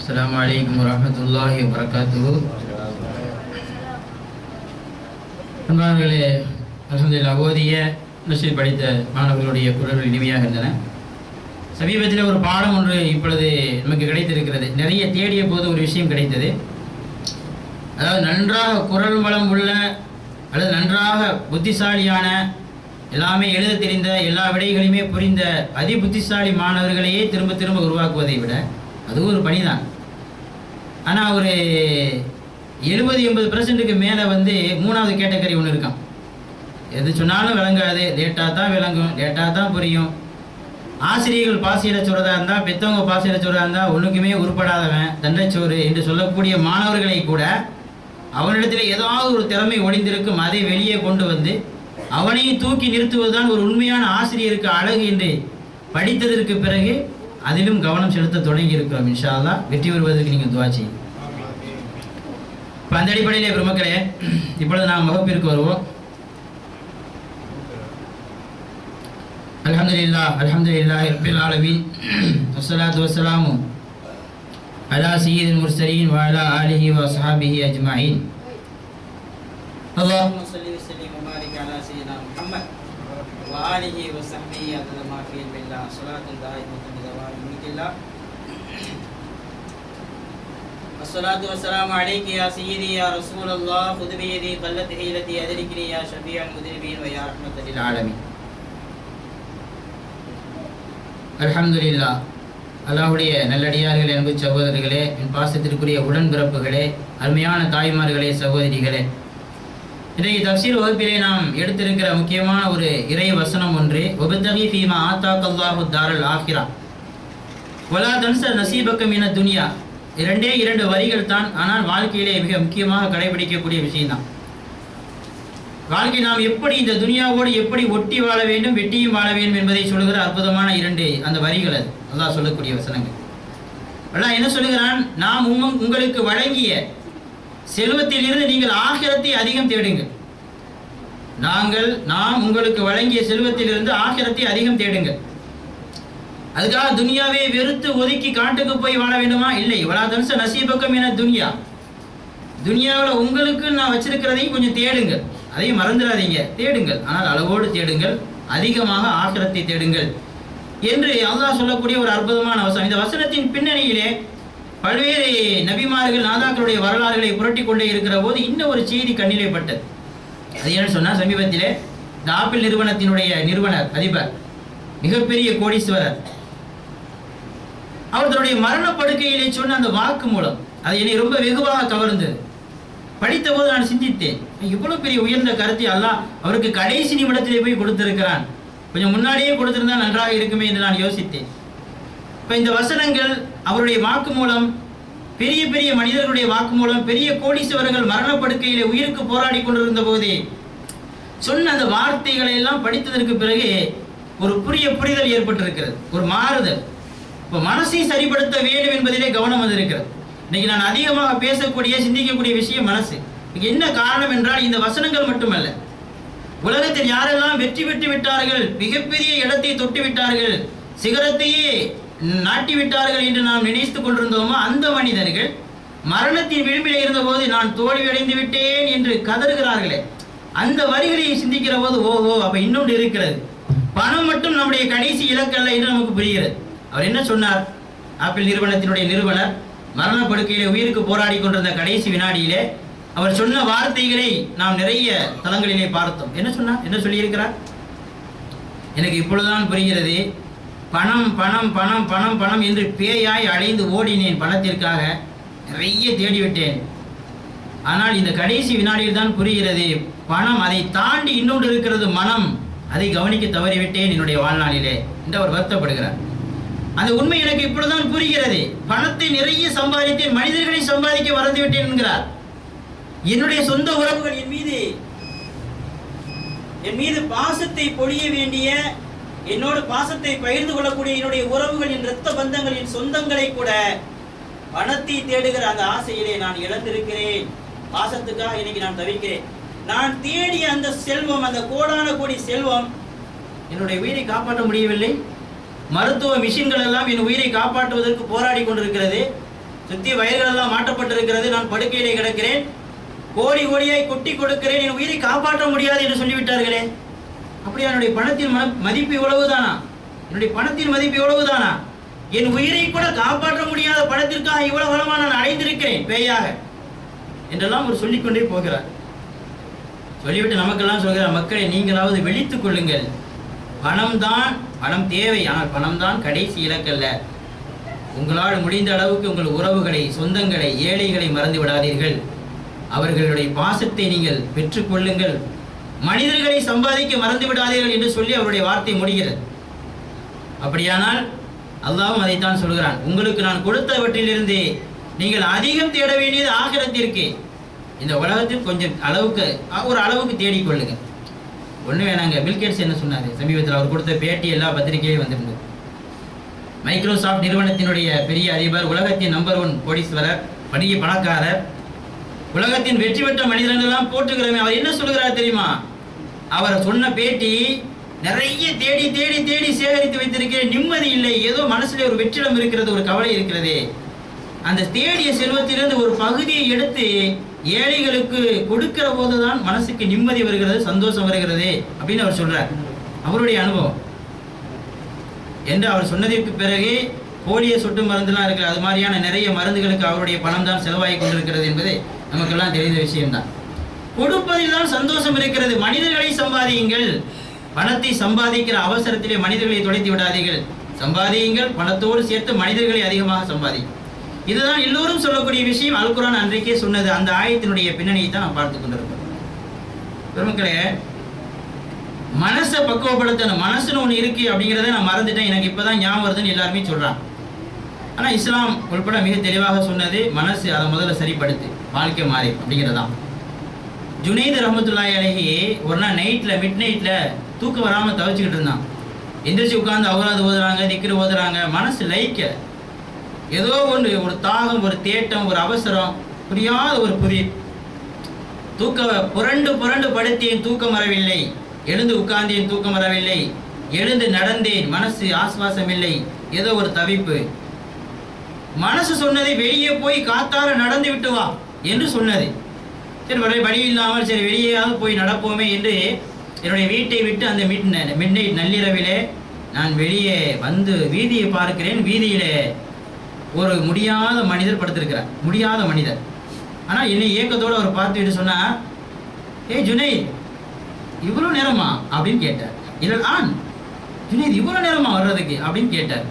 السلام عليكم ورحمة الله وبركاته அன்பார்களே அல்ஹம்துலில்லாஹ் ஓதிய நஷீர் படித்த மாணவர்களுடைய குரல்கள் இனிமையாக இருந்தன சமீபத்தில் ஒரு பாடம் ஒன்று இப்பொழுது நமக்கு கிடைத்திருக்கிறது நிறைய தேடிய போது ஒரு விஷயம் கிடைத்தது அதாவது நன்றாக குரல் வளம் உள்ள அல்லது நன்றாக புத்திசாலியான எல்லாமே எழுத தெரிந்த எல்லா விடைகளையுமே புரிந்த அதி புத்திசாலி மாணவர்களையே திரும்ப திரும்ப உருவாக்குவதை விட அது ஒரு பணிதான் ஆனால் ஒரு எழுபது எண்பது பர்சன்ட்டுக்கு மேலே வந்து மூணாவது கேட்டகரி ஒன்று இருக்கான் எது சொன்னாலும் விளங்காது லேட்டாக தான் விளங்கும் லேட்டாக தான் புரியும் ஆசிரியர்கள் பாசியில சொல்றதா இருந்தால் பெத்தவங்க பாசியில சொல்றதா இருந்தால் ஒன்றுக்குமே உருப்படாதவன் தண்டைச்சோறு என்று சொல்லக்கூடிய மாணவர்களை கூட அவனிடத்தில் ஏதாவது ஒரு திறமை ஒளிந்திருக்கும் அதை வெளியே கொண்டு வந்து அவனையும் தூக்கி நிறுத்துவதுதான் ஒரு உண்மையான ஆசிரியருக்கு அழகு என்று படித்ததற்கு பிறகு அதிலும் கவனம் செலுத்த தொடங்கி இருக்கிறோம் இன்ஷா அல்லாஹ் வெற்றி பெறுவதற்கு நீங்கள் துவா செய்யும் இப்போ அந்த அடிப்படையிலே பெருமக்களே இப்பொழுது நாம் வகுப்பிற்கு வருவோம் அல்ஹம்துலில்லாஹ் அல்ஹம்துலில்லாஹி ரப்பில் ஆலமீன் வஸ்ஸலாத்து வஸ்ஸலாமு அலா சய்யிதில் முர்சலீன் வ அலா ஆலிஹி வ அஸ்ஹாபிஹி அஜ்மஈன் اللهم صل وسلم وبارك على سيدنا محمد وآله وصحبه عدد ما في علم الله صلاة دائمة بدوام ملك الله الصلاة والسلام عليك يا سيدي يا رسول الله خذ بيدي قلت حيلتي أدركني يا شفيع المذنبين ويا رحمة للعالمين அல்ஹம்துலில்லா அல்லாஹுடைய நல்லடியார்களே அன்பு சகோதரர்களே என் பாசத்திற்குரிய உடன்பிறப்புகளே அருமையான தாய்மார்களே சகோதரிகளே இன்றைக்கு தப்சீர் வகுப்பிலே நாம் எடுத்திருக்கிற முக்கியமான ஒரு இறை வசனம் ஒன்று ஒபத்தகி ஃபீமா ஆத்தாக் அல்லாஹு தாரல் ஆஹிரா வலா தன்ச நசீபக்கம் என துனியா இரண்டே இரண்டு வரிகள் தான் ஆனால் வாழ்க்கையிலே மிக முக்கியமாக கடைபிடிக்கக்கூடிய விஷயம்தான் வாழ்க்கை நாம் எப்படி இந்த துனியாவோடு எப்படி ஒட்டி வாழ வேண்டும் வெட்டியும் வாழ வேண்டும் என்பதை சொல்லுகிற அற்புதமான இரண்டு அந்த வரிகள் அது அல்லாஹ் சொல்லக்கூடிய வசனங்கள் அல்லாஹ் என்ன சொல்லுகிறான் நாம் உம் உங்களுக்கு வழங்கிய செல்வத்தில் இருந்து நீங்கள் ஆகிரத்தை அதிகம் தேடுங்கள் நாங்கள் நாம் உங்களுக்கு வழங்கிய செல்வத்தில் இருந்து ஆகிரத்தை அதிகம் தேடுங்கள் அதுக்காக துனியாவை வெறுத்து ஒதுக்கி காட்டுக்கு போய் வாழ வேண்டுமா இல்லை வலா தனுச நசீபக்கம் என துனியா துனியாவில் உங்களுக்கு நான் வச்சிருக்கிறதையும் கொஞ்சம் தேடுங்கள் அதையும் மறந்துடாதீங்க தேடுங்கள் ஆனால் அளவோடு தேடுங்கள் அதிகமாக ஆக்கிரத்தை தேடுங்கள் என்று அல்லாஹ் சொல்லக்கூடிய ஒரு அற்புதமான வசனம் இந்த வசனத்தின் பின்னணியிலே பல்வேறு நபிமார்கள் நாதாக்களுடைய வரலாறுகளை புரட்டி கொண்டே இருக்கிற போது இன்னும் ஒரு செய்தி கண்ணிலே பட்டது அது என்னன்னு சொன்னா சமீபத்திலே இந்த ஆப்பிள் நிறுவனத்தினுடைய நிறுவனர் அதிபர் மிகப்பெரிய கோடீஸ்வரர் அவர் தன்னுடைய மரண படுக்கையிலே சொன்ன அந்த வாக்கு மூலம் அது என்னை ரொம்ப வெகுவாக கவர்ந்தது படித்த போது நான் சிந்தித்தேன் இவ்வளவு பெரிய உயர்ந்த கருத்தை அல்லாஹ் அவருக்கு கடைசி நிமிடத்திலே போய் கொடுத்திருக்கிறான் கொஞ்சம் முன்னாடியே கொடுத்திருந்தா நன்றாக இருக்குமே என்று நான் யோசித்தேன் இப்ப இந்த வசனங்கள் அவருடைய வாக்கு மூலம் பெரிய பெரிய மனிதர்களுடைய வாக்கு மூலம் பெரிய கோடீஸ்வரர்கள் மரணப்படுக்கையிலே உயிருக்கு போராடி கொண்டிருந்த போதே சொன்ன அந்த வார்த்தைகளை எல்லாம் படித்ததற்கு பிறகு ஒரு புரிய புரிதல் ஏற்பட்டிருக்கிறது ஒரு மாறுதல் இப்போ மனசை சரிப்படுத்த வேண்டும் என்பதிலே கவனம் வந்திருக்கிறது இன்னைக்கு நான் அதிகமாக பேசக்கூடிய சிந்திக்கக்கூடிய விஷயம் மனசு இதுக்கு என்ன காரணம் என்றால் இந்த வசனங்கள் மட்டுமல்ல உலகத்தில் யாரெல்லாம் வெற்றி பெற்று விட்டார்கள் மிகப்பெரிய இடத்தை தொட்டு விட்டார்கள் சிகரத்தையே நாட்டி விட்டார்கள் என்று நாம் நினைத்துக் கொண்டிருந்தோமோ அந்த மனிதர்கள் மரணத்தின் விளிம்பில் இருந்தபோது நான் தோல்வி அடைந்து விட்டேன் என்று கதறுகிறார்களே அந்த வரிகளை சிந்திக்கிற போது ஓஹோ அப்ப இன்னொன்று இருக்கிறது பணம் மட்டும் நம்முடைய கடைசி இலக்கல்ல என்று நமக்கு புரிகிறது அவர் என்ன சொன்னார் ஆப்பிள் நிறுவனத்தினுடைய நிறுவனர் மரணப்படுக்கையிலே உயிருக்கு போராடி கொண்டிருந்த கடைசி வினாடியிலே அவர் சொன்ன வார்த்தைகளை நாம் நிறைய தளங்களிலே பார்த்தோம் என்ன சொன்னார் என்ன சொல்லியிருக்கிறார் எனக்கு இப்பொழுதுதான் புரிகிறது பணம் பணம் பணம் பணம் பணம் என்று பேயாய் அலைந்து ஓடினேன் பணத்திற்காக நிறைய தேடிவிட்டேன் ஆனால் இந்த கடைசி வினாடியில் தான் புரிகிறது பணம் அதை தாண்டி இன்னொன்று இருக்கிறது மனம் அதை கவனிக்க தவறிவிட்டேன் என்னுடைய வாழ்நாளிலே என்று அவர் வருத்தப்படுகிறார் அந்த உண்மை எனக்கு இப்பொழுதுதான் புரிகிறது பணத்தை நிறைய சம்பாதித்தேன் மனிதர்களை சம்பாதிக்க மறந்து விட்டேன் என்கிறார் என்னுடைய சொந்த உறவுகள் என் மீது என் மீது பாசத்தை பொழிய வேண்டிய என்னோடு பாசத்தை பகிர்ந்து கொள்ளக்கூடிய என்னுடைய உறவுகள் என் இரத்த பந்தங்கள் என் சொந்தங்களை கூட பணத்தை தேடுகிற அந்த ஆசையிலே நான் இழந்திருக்கிறேன் பாசத்துக்காக இன்னைக்கு நான் தவிக்கிறேன் நான் தேடிய அந்த செல்வம் அந்த கோடான கோடி செல்வம் என்னுடைய உயிரை காப்பாற்ற முடியவில்லை மருத்துவ மிஷின்கள் எல்லாம் என் உயிரை காப்பாற்றுவதற்கு போராடி கொண்டிருக்கிறது சுத்தி வயல்கள் எல்லாம் மாற்றப்பட்டிருக்கிறது நான் படுக்கையிலே கிடக்கிறேன் கோடி கோடியாய் கொட்டி கொடுக்கிறேன் என் உயிரை காப்பாற்ற முடியாது என்று சொல்லிவிட்டார்களே அப்படியா என்னுடைய பணத்தின் மன- மதிப்பு இவ்வளவுதானா என்னுடைய பணத்தின் மதிப்பு இவ்வளவுதானா என் உயிரை கூட காப்பாற்ற முடியாத பணத்திற்காக இவ்வளவு வளமா நான் அடைந்திருக்கிறேன் பேயாக என்றெல்லாம் அவர் சொல்லிக்கொண்டே போகிறார் சொல்லிவிட்டு நமக்கெல்லாம் சொல்கிறார் மக்களை நீங்களாவது விழித்துக் கொள்ளுங்கள் பணம் தான் பணம் தேவை ஆனால் பணம் தான் கடைசி இலக்கல்ல உங்களால் முடிந்த அளவுக்கு உங்கள் உறவுகளை சொந்தங்களை ஏழைகளை மறந்து விடாதீர்கள் அவர்களுடைய பாசத்தை நீங்கள் பெற்றுக்கொள்ளுங்கள் மனிதர்களை சம்பாதிக்க மறந்து விடாதீர்கள் என்று சொல்லி அவருடைய வார்த்தை முடிகிறது அப்படியானால் அல்லாஹ்வும் அதைத்தான் சொல்கிறான் உங்களுக்கு நான் கொடுத்தவற்றிலிருந்து நீங்கள் அதிகம் தேட வேண்டியது ஆகிரத்திற்கு இந்த உலகத்தில் கொஞ்சம் அளவுக்கு அஹ், ஒரு அளவுக்கு தேடிக்கொள்ளுங்க ஒண்ணு வேணாங்க பில்கேட்ஸ் என்ன சொன்னாரு சமீபத்தில் அவர் கொடுத்த பேட்டி எல்லா பத்திரிகையிலும் வந்திருந்தது மைக்ரோசாஃப்ட் நிறுவனத்தினுடைய பெரிய அதிபர் உலகத்தின் நம்பர் ஒன் கோடீஸ்வரர் பெரிய பணக்காரர் உலகத்தின் வெற்றி பெற்ற மனிதர்கள் எல்லாம் போட்டுக்கிறோமே அவர் என்ன சொல்லுகிறார் தெரியுமா அவர் சொன்ன பேட்டி நிறைய தேடி தேடி தேடி சேகரித்து வைத்திருக்கிறேன் நிம்மதி இல்லை ஏதோ மனசுல ஒரு வெற்றிடம் இருக்கிறது ஒரு கவலை இருக்கிறதே அந்த தேடிய செல்வத்திலிருந்து ஒரு பகுதியை எடுத்து ஏழைகளுக்கு கொடுக்கிற போதுதான் மனசுக்கு நிம்மதி வருகிறது சந்தோஷம் வருகிறது அப்படின்னு அவர் சொல்றார் அவருடைய அனுபவம் என்று அவர் சொன்னதற்கு பிறகு போலியோ சொட்டு மருந்துலாம் இருக்கு அது மாதிரியான நிறைய மருந்துகளுக்கு அவருடைய பணம் தான் செலவாகி கொண்டிருக்கிறது என்பது நமக்கெல்லாம் தெரிந்த விஷயம்தான் கொடுப்பதில் தான் சந்தோஷம் இருக்கிறது மனிதர்களை சம்பாதியுங்கள் பணத்தை சம்பாதிக்கிற அவசரத்திலே மனிதர்களை தொலைத்து விடாதீர்கள் சம்பாதியுங்கள் பணத்தோடு சேர்த்து மனிதர்களை அதிகமாக சம்பாதி இதுதான் எல்லோரும் சொல்லக்கூடிய விஷயம் அல்குரான் அன்றைக்கே சொன்னது அந்த ஆயத்தினுடைய பின்னணியை தான் நாம் பார்த்து கொண்டிருக்கிறோம் பெருமக்களே மனசை பக்குவப்படுத்தணும் மனசுன்னு ஒன்று இருக்கு அப்படிங்கிறத நான் மறந்துட்டேன் எனக்கு இப்பதான் ஞாபகம் வருதுன்னு எல்லாருமே சொல்றாங்க ஆனா இஸ்லாம் உள்பட மிக தெளிவாக சொன்னது மனசு அதை முதல்ல சரிப்படுத்து வாழ்க்கை மாறி அப்படிங்கிறதான் ஜுனைத் ரஹமத்துல்லாஹி அலைஹி ஒரு நாள் நைட்ல மிட் நைட்ல தூக்கம் வராம தவிச்சுக்கிட்டு இருந்தான் எந்திரிச்சு உட்கார்ந்து அவராது ஓதுறாங்க திக்கிற ஓதுறாங்க மனசு லைக்க ஏதோ ஒன்று ஒரு தாகம் ஒரு தேட்டம் ஒரு அவசரம் புரியாத ஒரு புதிய தூக்க புரண்டு புரண்டு படுத்தேன் தூக்கம் வரவில்லை எழுந்து உட்கார்ந்தேன் தூக்கம் வரவில்லை எழுந்து நடந்தேன் மனசு ஆஸ்வாசம் இல்லை ஏதோ ஒரு தவிப்பு மனசு சொன்னதை வெளியே போய் காத்தார நடந்து விட்டு வா என்று சொன்னது சரி வழி வழி இல்லாமல் சரி வெளியேயாவது போய் நடப்போமே என்று என்னுடைய வீட்டை விட்டு அந்த மிட் மிட் நைட் நள்ளிரவிலே நான் வெளியே வந்து வீதியை பார்க்கிறேன் வீதியிலே ஒரு முடியாத மனிதர் படுத்திருக்கிறார் முடியாத மனிதர் ஆனால் என்னை ஏக்கத்தோடு அவர் பார்த்துட்டு சொன்னா ஏய் ஜுனைத் இவ்வளோ நேரமா அப்படின்னு கேட்டார் இல்லை ஆண் ஜுனைத் இவ்வளோ நேரமா வர்றதுக்கு அப்படின்னு கேட்டார்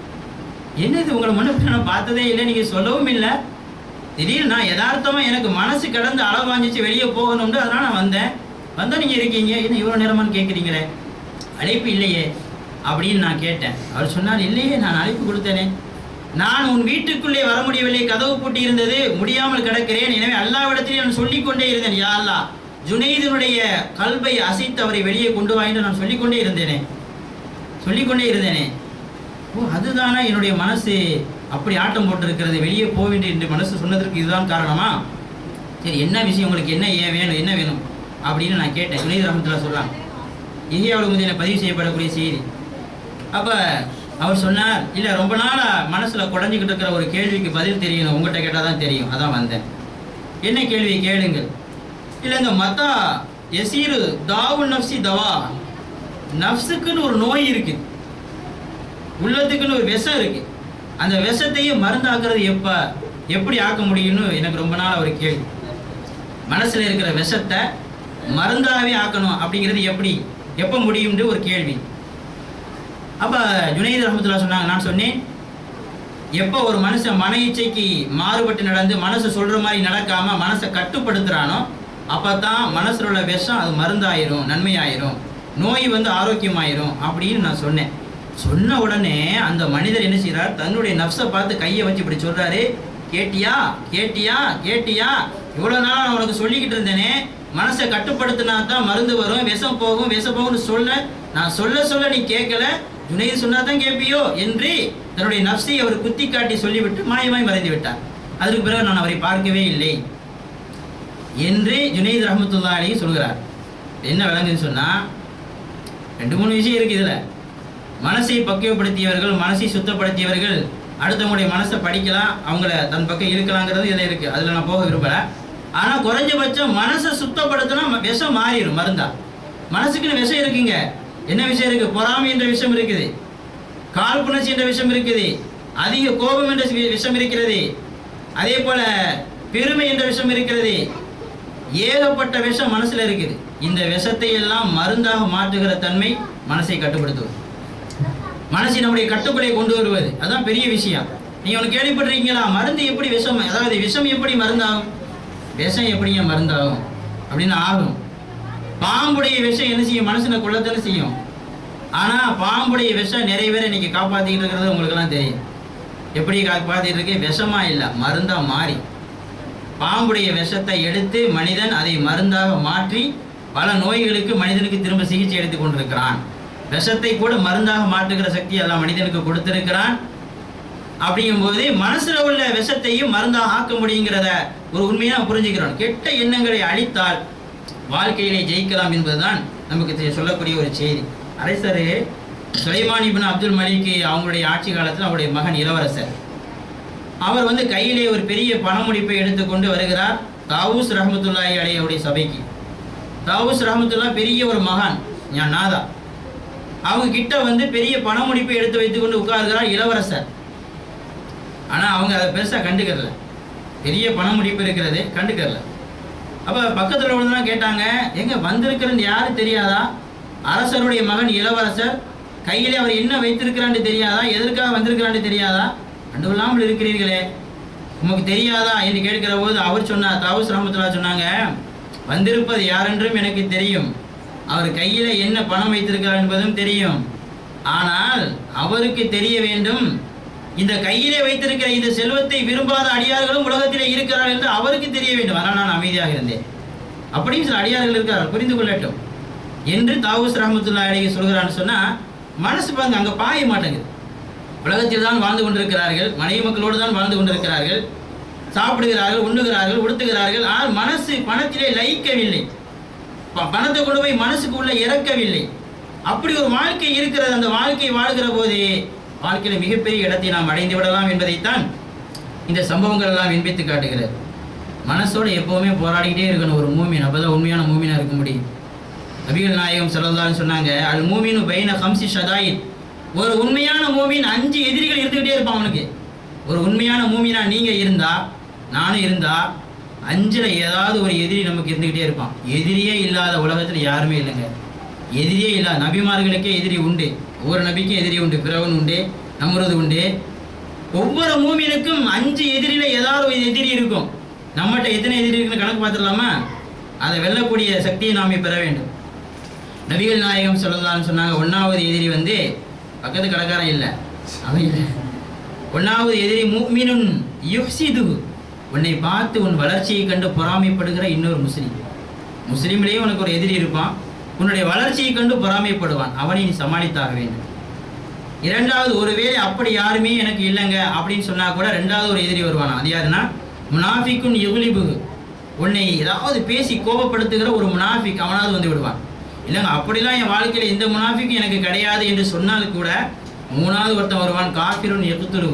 என்னது உங்களை முன்ன நான் பார்த்ததே இல்லை நீங்கள் சொல்லவும் இல்லை திடீர்னு நான் யதார்த்தமா எனக்கு மனசு கடந்து அளவாஞ்சிச்சு வெளியே போகணும்னு அதனால நான் வந்தேன் வந்தா நீங்க இருக்கீங்க என்ன இவ்வளோ நேரமான்னு கேட்குறீங்களே அழைப்பு இல்லையே அப்படின்னு நான் கேட்டேன் அவர் சொன்னார் இல்லையே நான் அழைப்பு கொடுத்தேனே நான் உன் வீட்டுக்குள்ளே வர முடியவில்லை கதவு பூட்டி இருந்தது முடியாமல் கிடக்கிறேன் எனவே அல்லாவிடத்தில் நான் சொல்லிக் கொண்டே இருந்தேன் யா அல்லாஹ் ஜுனைதினுடைய கல்வை அசைத்து அவரை வெளியே கொண்டு வா என்று நான் சொல்லிக்கொண்டே இருந்தேனே சொல்லிக்கொண்டே இருந்தேனே ஓ அதுதானா என்னுடைய மனசு அப்படி ஆட்டம் போட்டிருக்கிறது வெளியே போக வேண்டிய என்று மனசு சொன்னதற்கு இதுதான் காரணமா சரி என்ன விஷயம் உங்களுக்கு என்ன ஏன் வேணும் என்ன வேணும் அப்படின்னு நான் கேட்டேன் ஜுனைத் ரஹமத்துல்லா சொல்லலாம் இந்தியாவில் வந்து என்ன பதிவு செய்யப்படக்கூடிய செய்தி அப்ப அவர் சொன்னார் இல்ல ரொம்ப நாளா மனசுல குடஞ்சிக்கிட்டு இருக்கிற ஒரு கேள்விக்கு பதில் தெரியணும் உங்கள்கிட்ட கேட்டால் தான் தெரியும் அதான் வந்தேன் என்ன கேள்வி கேளுங்கள் இல்ல இந்த மத்தா எசீரு தாவு நப்சி தவா நப்சுக்குன்னு ஒரு நோய் இருக்கு உள்ளத்துக்குன்னு ஒரு விஷம் இருக்கு அந்த விஷத்தையும் மருந்தாக்குறது எப்ப எப்படி ஆக்க முடியும்னு எனக்கு ரொம்ப நாள் ஒரு கேள்வி மனசுல இருக்கிற விஷத்தை மருந்தாவே ஆக்கணும் அப்படிங்கிறது எப்படி எப்ப முடியும்னு ஒரு கேள்வி அப்ப ஜுனைத் ரஹமத்துல்லா சொன்னாங்க நான் சொன்னேன் எப்போ ஒரு மனுஷன் மன இச்சைக்கு மாறுபட்டு நடந்து மனசு சொல்ற மாதிரி நடக்காம மனசை கட்டுப்படுத்துறானோ அப்பதான் மனசுல உள்ள விஷம் அது மருந்தாயிரும் நன்மையாயிரும் நோய் வந்து ஆரோக்கியமாயிரும் அப்படின்னு நான் சொன்னேன் சொன்ன உடனே அந்த மனிதர் என்ன செய்றார் தன்னுடைய நப்சை பார்த்து கையை வச்சு இப்படி சொல்றாரு கேட்டியா கேட்டியா கேட்டியா இவ்வளவு நாளா நான் உனக்கு சொல்லிக்கிட்டு இருந்தேனே மனசை கட்டுப்படுத்தினா தான் மருந்து வரும் விஷம் போகும் விஷம் போகும்னு சொல்ல நான் சொல்ல சொல்ல நீ கேட்கல ஜுனைது சொன்னா தான் கேட்பியோ என்று தன்னுடைய நப்சை அவர் குத்தி காட்டி சொல்லிவிட்டு மாயமாய் மறைந்து விட்டார் அதற்கு பிறகு நான் அவரை பார்க்கவே இல்லை என்று ஜுனைத் ரஹமத்துல்லா அலி சொல்கிறார் என்ன விளங்குன்னு சொன்னா ரெண்டு மூணு விஷயம் இருக்கு இதுல மனசை பக்குவப்படுத்தியவர்கள் மனசை சுத்தப்படுத்தியவர்கள் அடுத்தவங்களுடைய மனசை படிக்கலாம் அவங்கள தன் பக்கம் இழுக்கலாங்கிறது இதில் இருக்குது அதில் நான் போக விரும்பலை ஆனால் குறைஞ்சபட்சம் மனசை சுத்தப்படுத்தினா ம- விஷம் மாறிடும் மருந்தா மனசுக்குன்னு விஷம் இருக்குங்க என்ன விஷயம் இருக்குது பொறாமை என்ற விஷயம் இருக்குது காழ்ப்புணர்ச்சி என்ற விஷயம் இருக்குது அதிக கோபம் என்ற வி- விஷம் இருக்கிறது அதே போல பெருமை என்ற விஷம் இருக்கிறது ஏகப்பட்ட விஷம் மனசுல இருக்குது இந்த விஷத்தை எல்லாம் மருந்தாக மாற்றுகிற தன்மை மனசை கட்டுப்படுத்துவது மனசை நம்முடைய கட்டுக்குள்ளே கொண்டு வருவது அதான் பெரிய விஷயம் நீங்க ஒன்று கேள்விப்பட்டிருக்கீங்களா மருந்து எப்படி விஷம் அதாவது விஷம் எப்படி மருந்தாகும் விஷம் எப்படிங்க மருந்தாகும் அப்படின்னு ஆகும் பாம்புடைய விஷம் என்ன செய்யும் மனசுல கொள்ளத்தானே செய்யும் ஆனா பாம்புடைய விஷம் நிறைய பேர் இன்னைக்கு காப்பாத்திக்கிட்டு இருக்கிறது உங்களுக்கெல்லாம் தெரியும் எப்படி காப்பாத்திட்டு இருக்கு விஷமா இல்லை மருந்தா மாறி பாம்புடைய விஷத்தை எடுத்து மனிதன் அதை மருந்தாக மாற்றி பல நோய்களுக்கு மனிதனுக்கு திரும்ப சிகிச்சை எடுத்துக் கொண்டிருக்கிறான் விஷத்தை கூட மருந்தாக மாற்றுகிற சக்தி எல்லாம் மனிதனுக்கு கொடுத்திருக்கிறான் அப்படிங்கும்போது மனசுல உள்ள விஷத்தையும் மருந்தாக ஆக்க முடியுங்கிறத ஒரு உண்மையை நம்ம புரிஞ்சுக்கிறோம் கெட்ட எண்ணங்களை அழித்தால் வாழ்க்கையிலே ஜெயிக்கலாம் என்பதுதான் நமக்கு தெ- சொல்லக்கூடிய ஒரு செய்தி அரசரு சுலைமான் இப்னு அப்துல் மலிக் அவங்களுடைய ஆட்சி காலத்தில் அவருடைய மகன் இளவரசர் அவர் வந்து கையிலே ஒரு பெரிய பணமுடிப்பை எடுத்துக்கொண்டு வருகிறார் தாவூஸ் ரஹமத்துல்லாஹி அலையுடைய சபைக்கு தாவூஸ் ரஹமத்துல்லா பெரிய ஒரு மகான் ஞா- நாதா அவங்க கிட்ட வந்து பெரிய பணமுடிப்பை எடுத்து வைத்துக்கொண்டு உட்கார்கிறார் இளவரசர் ஆனா அவங்க அதை பெருசா கண்டுக்கறல பெரிய பணமுடிப்பு இருக்கிறது கண்டுக்கறல அப்ப பக்கத்துல உள்ளவங்க கேட்டாங்க எங்க வந்திருக்கிறது யாரு தெரியாதா அரசருடைய மகன் இளவரசர் கையிலே அவர் என்ன வைத்திருக்கிறான்னு தெரியாதா எதற்காக வந்திருக்கிறான்னு தெரியாதா கண்டுகொள்ளாமல் இருக்கிறீர்களே உமக்கு தெரியாதா என்று கேட்கிற போது அவர் சொன்னார் தாவூஸ் ரஹமத்துல்லா சொன்னாங்க வந்திருப்பது யாரென்றும் எனக்கு தெரியும் அவர் கையில என்ன பணம் வைத்திருக்கிறார் என்பதும் தெரியும் ஆனால் அவருக்கு தெரிய வேண்டும் இந்த கையிலே வைத்திருக்கிற இந்த செல்வத்தை விரும்பாத அடியார்களும் உலகத்திலே இருக்கிறார் என்று அவருக்கு தெரிய வேண்டும் ஆனால் நான் அமைதியாக இருந்தேன் அப்படியும் சில அடியார்கள் இருக்கிறார் புரிந்து கொள்ளட்டும் என்று தாவூஸ் ரஹமத்துல்லா அலைஹி சொல்கிறான்னு சொன்னா மனசு பாருங்க அங்க பாய மாட்டேங்குது உலகத்தில் தான் வாழ்ந்து கொண்டிருக்கிறார்கள் மனைவி மக்களோடு தான் வாழ்ந்து கொண்டிருக்கிறார்கள் சாப்பிடுகிறார்கள் உண்ணுகிறார்கள் உடுத்துகிறார்கள் ஆனால் மனசு பணத்திலே லயிக்கவில்லை ப- பணத்தை கொண்டு போய் மனசுக்கு உள்ள இறக்கவில்லை அப்படி ஒரு வாழ்க்கை இருக்கிறது அந்த வாழ்க்கை வாழ்கிற போது வாழ்க்கையில மிகப்பெரிய இடத்தை நாம் அடைந்து விடலாம் என்பதைத்தான் இந்த சம்பவங்கள் எல்லாம் விண்பித்து காட்டுகிறது மனசோட எப்பவுமே போராடிக்கிட்டே இருக்கணும் ஒரு மூமின் அப்பதான் உண்மையான மூமினா இருக்க முடியும் நபிகள் நாயகம் ஸல்லல்லாஹு சொன்னாங்க அல் மூமினு பைன ஹம்சி ஷதாயின் ஒரு உண்மையான மூமின் அஞ்சு எதிரிகள் இருந்துகிட்டே இருப்பான் அவனுக்கு ஒரு உண்மையான மூமினா நீங்க இருந்தா நானும் இருந்தா அஞ்சுல ஏதாவது ஒரு எதிரி நமக்கு இருந்துகிட்டே இருப்பான் எதிரியே இல்லாத உலகத்துல யாருமே இல்லைங்க எதிரியே இல்லாத நபிமார்களுக்கே எதிரி உண்டு ஒவ்வொரு நபிக்கும் எதிரி உண்டு பிறவன் உண்டு நம்முறது உண்டு ஒவ்வொரு மூமினுக்கும் அஞ்சு எதிரில ஏதாவது ஒரு எதிரி இருக்கும் நம்மகிட்ட எத்தனை எதிரி இருக்குன்னு கணக்கு பார்த்துடலாமா அதை வெல்லக்கூடிய சக்தியை நாமே பெற வேண்டும் நபிகள் நாயகம் சொல்லலாம்னு சொன்னாங்க ஒன்னாவது எதிரி வந்து பக்கத்து கடைக்காரன் இல்லை அவன் இல்லை ஒன்னாவது எதிரி மூமினுன் யுஹ்சிது உன்னை பார்த்து உன் வளர்ச்சியை கண்டு பொறாமைப்படுகிற இன்னொரு முஸ்லீம் முஸ்லீம்லேயும் உனக்கு ஒரு எதிரி இருப்பான் உன்னுடைய வளர்ச்சியை கண்டு பொறாமைப்படுவான் அவனை நீ சமாளித்தாக வேண்டும் இரண்டாவது ஒருவேளை அப்படி யாருமே எனக்கு இல்லைங்க அப்படின்னு சொன்னா கூட ரெண்டாவது ஒரு எதிரி வருவானா அது யாருன்னா முனாஃபிக்குன் யுகுலிபு உன்னை ஏதாவது பேசி கோபப்படுத்துகிற ஒரு முனாஃபிக் அவனாவது வந்து விடுவான் இல்லைங்க அப்படிலாம் என் வாழ்க்கையில எந்த முனாஃபிக்கும் எனக்கு கிடையாது என்று சொன்னால் கூட மூணாவது ஒருத்தன் வருவான் காஃபிருன் எகுத்துரு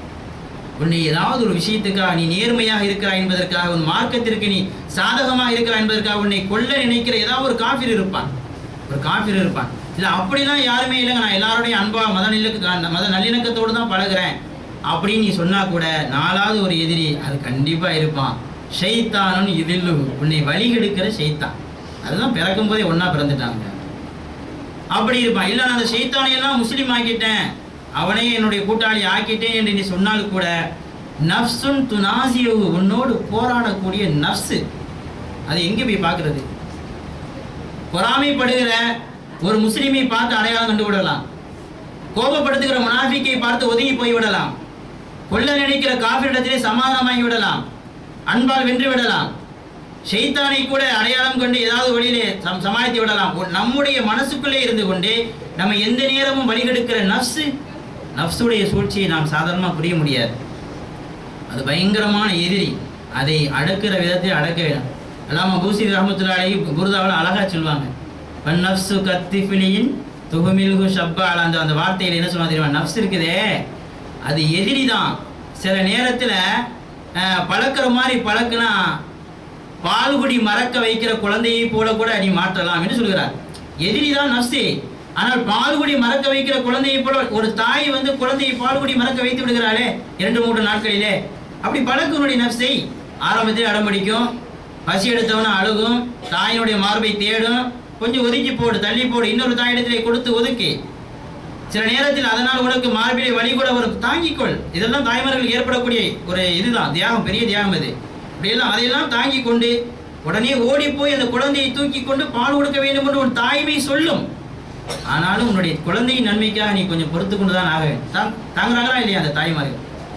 உன்னை ஏதாவது ஒரு விஷயத்துக்காக நீ நேர்மையாக இருக்கிறாய் என்பதற்காக உன் மார்க்கத்திற்கு நீ சாதகமாக இருக்கிறாய் என்பதற்காக உன்னை கொல்ல நினைக்கிற ஏதாவது ஒரு காஃபிர் இருப்பான் ஒரு காஃபிர் இருப்பான் இல்ல அப்படிலாம் யாருமே இல்லைங்க நான் எல்லாரோடையும் அன்பா மத நல்லிணக்க மத நல்லிணக்கத்தோடு தான் பழகுறேன் அப்படின்னு நீ சொன்னா கூட நாலாவது ஒரு எதிரி அது கண்டிப்பா இருப்பான் ஷைத்தானும் இதில்லு உன்னை வழிகெடுக்கிற ஷைத்தான் அதுதான் பிறக்கும் போதே ஒண்ணா பிறந்துட்டாங்க அப்படி இருப்பான் இல்ல நான் அந்த ஷைத்தானை எல்லாம் முஸ்லீம் ஆக்கிட்டேன் அவனே என்னுடைய கூட்டாளி ஆக்கிட்டேன் என்று நீ சொன்னால் கூட நஃப்சுன் துனாசியு உன்னோடு போராடக்கூடிய நஃப்ஸு அது எங்க போய் பார்க்கிறது பொறாமைப்படுகிற ஒரு முஸ்லிமை பார்த்து அடையாளம் கண்டு விடலாம் கோபப்படுத்துகிற முனாஃபிக்கை பார்த்து ஒதுங்கி போய் விடலாம் கொல்ல நினைக்கிற காபிரிடத்திலே சமாதானமாகி விடலாம் அன்பால் வென்று விடலாம் ஷைத்தானை கூட அடையாளம் கொண்டு ஏதாவது வழியிலே சம் சமாளித்து விடலாம் ஒரு நம்முடைய மனசுக்குள்ளே இருந்து கொண்டு நம்ம எந்த நேரமும் வழிகெடுக்கிற நஃப்ஸு நஃப்ஸுடைய சூழ்ச்சியை நாம் சாதாரணமாக புரிய முடியாது அது பயங்கரமான எதிரி அதை அடக்குற விதத்தில் அடக்க வேண்டும் அல்லாம பூசி ரஹமத்துல்லாஹி குருதாவில் அழகா சொல்லுவாங்க பன் நஃப்சு கத்திஃபிலியின் துகுமில்கு ஷப்பா அந்த அந்த வார்த்தையில் என்ன சொல்லுவாங்க தெரியுமா நஃப்ஸ் இருக்குதே அது எதிரி தான் சில நேரத்தில் பழக்கிற மாதிரி பழக்குனா பால்குடி மறக்க வைக்கிற குழந்தையை போல கூட நீ மாற்றலாம் என்று சொல்கிறார் எதிரி தான் நப்சே ஆனால் பால்குடி மறக்க வைக்கிற குழந்தையை போல ஒரு தாய் வந்து குழந்தையை பால்குடி மறக்க வைத்து விடுகிறாளே இரண்டு மூன்று நாட்களிலே அப்படி பழக்கனுடைய நப்சை ஆரம்பத்தில் அடம்பிடிக்கும் பசி எடுத்தவன அழுகும் தாயினுடைய மார்பை தேடும் கொஞ்சம் ஒதுக்கி போடு தள்ளி போடு இன்னொரு தாயிடத்திலே கொடுத்து ஒதுக்கி சில நேரத்தில் அதனால் உனக்கு மார்பிலே வலி கூட வரும் தாங்கிக்கொள் இதெல்லாம் தாய்மார்களுக்கு ஏற்படக்கூடிய ஒரு இதுதான் தியாகம் பெரிய தியாகம் இது இப்படியெல்லாம் அதையெல்லாம் தாங்கி கொண்டு உடனே ஓடி போய் அந்த குழந்தையை தூக்கி கொண்டு பால் கொடுக்க வேண்டும் என்று உன் தாய்மை சொல்லும் ஆனாலும் உன்னுடைய குழந்தையின் நன்மைக்காக நீ கொஞ்சம் பொறுத்து கொண்டு தான் ஆக வேண்டும் தாங்- தாங்குறாங்களா இல்லையா அந்த தாய்மார்கள்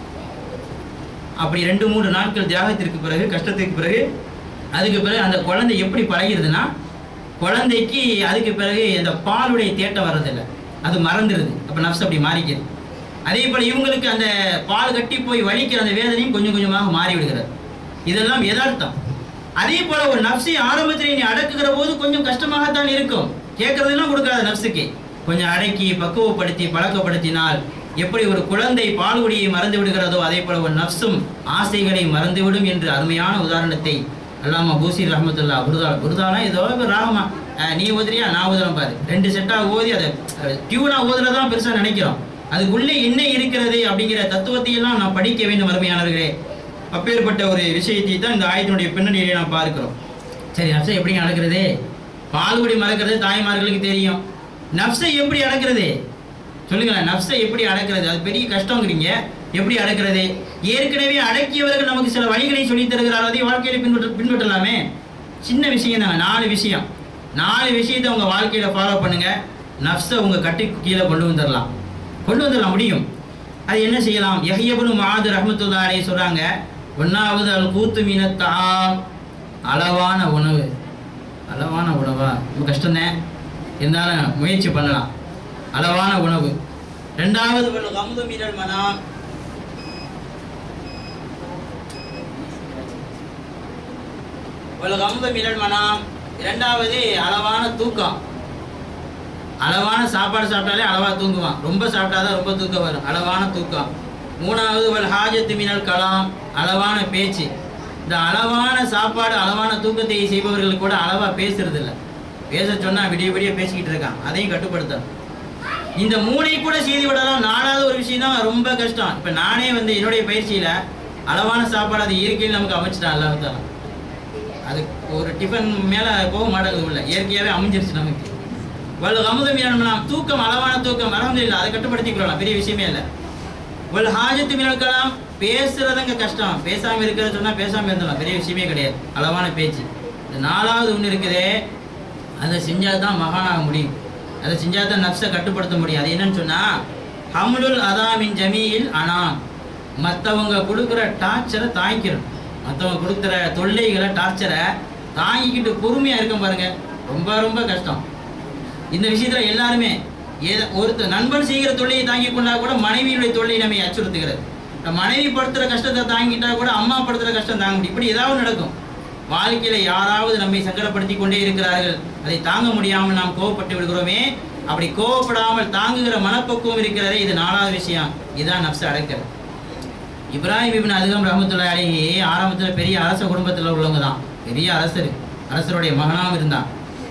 அப்படி ரெண்டு மூன்று நாட்கள் தியாகத்திற்கு பிறகு கஷ்டத்திற்கு பிறகு அதுக்கு பிறகு அந்த குழந்தை எப்படி பழகிருதுன்னா குழந்தைக்கு அதுக்கு பிறகு இந்த பாலுடைய தேட்டம் வர்றதில்லை அது மறந்துடுது அப்போ நப்ஸ் அப்படி மாறிக்குது அதே போல் இவங்களுக்கு அந்த பால் கட்டி போய் வலிக்கிற அந்த வேதனையும் கொஞ்சம் கொஞ்சமாக மாறி விடுகிறது இதெல்லாம் யதார்த்தம் அதே போல ஒரு நப்சை ஆரம்பத்தில் நீ அடக்குகிற போது கொஞ்சம் கஷ்டமாகத்தான் இருக்கும் கேட்கறதெல்லாம் கொடுக்காத நப்சுக்கு கொஞ்சம் அடக்கி பக்குவப்படுத்தி பழக்கப்படுத்தினால் எப்படி ஒரு குழந்தை பால்குடியை மறந்து விடுகிறதோ அதே போல ஒரு நப்சும் ஆசைகளை மறந்துவிடும் என்று அருமையான உதாரணத்தை அல்லாமா பூசி ரஹமத்துல்லா குருதா குருதானா ஏதோ ஒரு ராகமா அஹ், நீ ஓதுறியா நான் ஓதுறேன் பாரு ரெண்டு செட்டா ஓதி அதை டியூனா ஓதுறதான் பெருசா நினைக்கிறோம் அதுக்குள்ளே என்ன இருக்கிறது அப்படிங்கிற தத்துவத்தை எல்லாம் நான் படிக்க வேண்டும் அருமையானவர்களே அப்பேற்பட்ட ஒரு விஷயத்தை தான் இந்த ஆயத்தினுடைய பின்னணியிலே நாம் பார்க்கிறோம் சரி நப்சை எப்படி நடக்கிறது பால்குடி மறக்கிறது தாய்மார்களுக்கு தெரியும் நப்சை எப்படி அடக்கிறது சொல்லுங்களேன் நப்சை எப்படி அடக்கிறது அது பெரிய கஷ்டங்கிறீங்க எப்படி அடக்கிறது ஏற்கனவே அடக்கியவர்கள் நமக்கு சில வழிகளை சொல்லித் தருகிறார் அதை வாழ்க்கையில பின்பற்ற பின்பற்றலாமே சின்ன விஷயம் தாங்க நாலு விஷயம் நாலு விஷயத்தை உங்க வாழ்க்கையில ஃபாலோ பண்ணுங்க நப்சை உங்க கட்டி கீழே கொண்டு வந்துடலாம் கொண்டு வந்துடலாம் முடியும் அது என்ன செய்யலாம் யஹ்யபனு மாது ரஹமத்துல்லாரே சொல்றாங்க ஒன்னாவது அல் கூத்து மீனத்தா அளவான உணவு அளவான உணவா ரொம்ப கஷ்டம்தான் இருந்தாலும் முயற்சி பண்ணலாம் அளவான உணவு ரெண்டாவது வல் கம்து மினல் மனாம் வல் கம்து மினல் மனாம் இரண்டாவது அளவான தூக்கம் அளவான சாப்பாடு சாப்பிட்டாலே அளவா தூங்குவான் ரொம்ப சாப்பிட்டாதான் ரொம்ப தூக்கம் வரும் அளவான தூக்கம் மூணாவது வல் ஹாஜத்து மினல் கலாம் அளவான பேச்சு இந்த அளவான சாப்பாடு அளவான தூக்கத்தை செய்பவர்கள் கூட அளவா பேசுறது இல்ல பேச சொன்னா விடிய விடிய பேசிக்கிட்டு இருக்கான் அதையும் கட்டுப்படுத்தணும் இந்த மூணை கூட செய்து விடலாம் நாலாவது ஒரு விஷயம் தான் ரொம்ப கஷ்டம் இப்ப நானே வந்து என்னுடைய பயிற்சியில அளவான சாப்பாடு அது இயற்கையில் நமக்கு அமைச்சிட்டான் அல்லாஹ் அது ஒரு டிஃபன் மேல போக மாட்டேங்குது உள்ள இயற்கையாவே அமைஞ்சிருச்சு நமக்கு வல் கமுதம் நாம் தூக்கம் அளவான தூக்கம் அலமதுல்ல அதை கட்டுப்படுத்திக் கொள்ளலாம் பெரிய விஷயமே இல்லை வல் ஹாஜத்து மினக்கலாம் பேசுறதுங்க கஷ்டம் பேசாம இருக்கிறது சொன்னா பேசாம இருந்தலாம் பெரிய விஷயமே கிடையாது அளவான பேச்சு இந்த நாலாவது ஒண்ணு இருக்குதே அதை செஞ்சா தான் மகானாக முடியும் அதை செஞ்சா தான் நப்சை கட்டுப்படுத்த முடியும் அது என்னன்னு சொன்னா ஹம்லுல் அதாமின் ஜமீல் அனாம் மற்றவங்க கொடுக்குற டார்ச்சரை தாங்கிக்கிறோம் மற்றவங்க கொடுக்குற தொல்லைகளை டார்ச்சரை தாங்கிக்கிட்டு பொறுமையா இருக்கும் பாருங்க ரொம்ப ரொம்ப கஷ்டம் இந்த விஷயத்துல எல்லாருமே ஏத ஒருத்தர் நண்பன் செய்கிற தொல்லையை தாங்கி கொண்டா கூட மனைவியுடைய தொல்லை நம்மை அச்சுறுத்துகிறது நம்ம மனைவி படுத்துற கஷ்டத்தை தாங்கிட்டா கூட அம்மா படுத்துற கஷ்டம் தாங்க முடியும் இப்படி ஏதாவது நடக்கும் வாழ்க்கையில யாராவது நம்மை சங்கடப்படுத்தி கொண்டே இருக்கிறார்கள் அதை தாங்க முடியாமல் நாம் கோவப்பட்டு விடுகிறோமே அப்படி கோவப்படாமல் தாங்குகிற மனப்பக்குவம் இருக்கிறதே இது நாலாவது விஷயம் இதுதான் நப்ச அடக்கிறது இப்ராஹிம் இப்னு அதுகம் ரஹமத்துல்லாஹி அலைஹி ஆரம்பத்துல பெரிய அரச குடும்பத்துல உள்ளவங்க தான் பெரிய அரசர் அரசருடைய மகனாகவும் இருந்தான்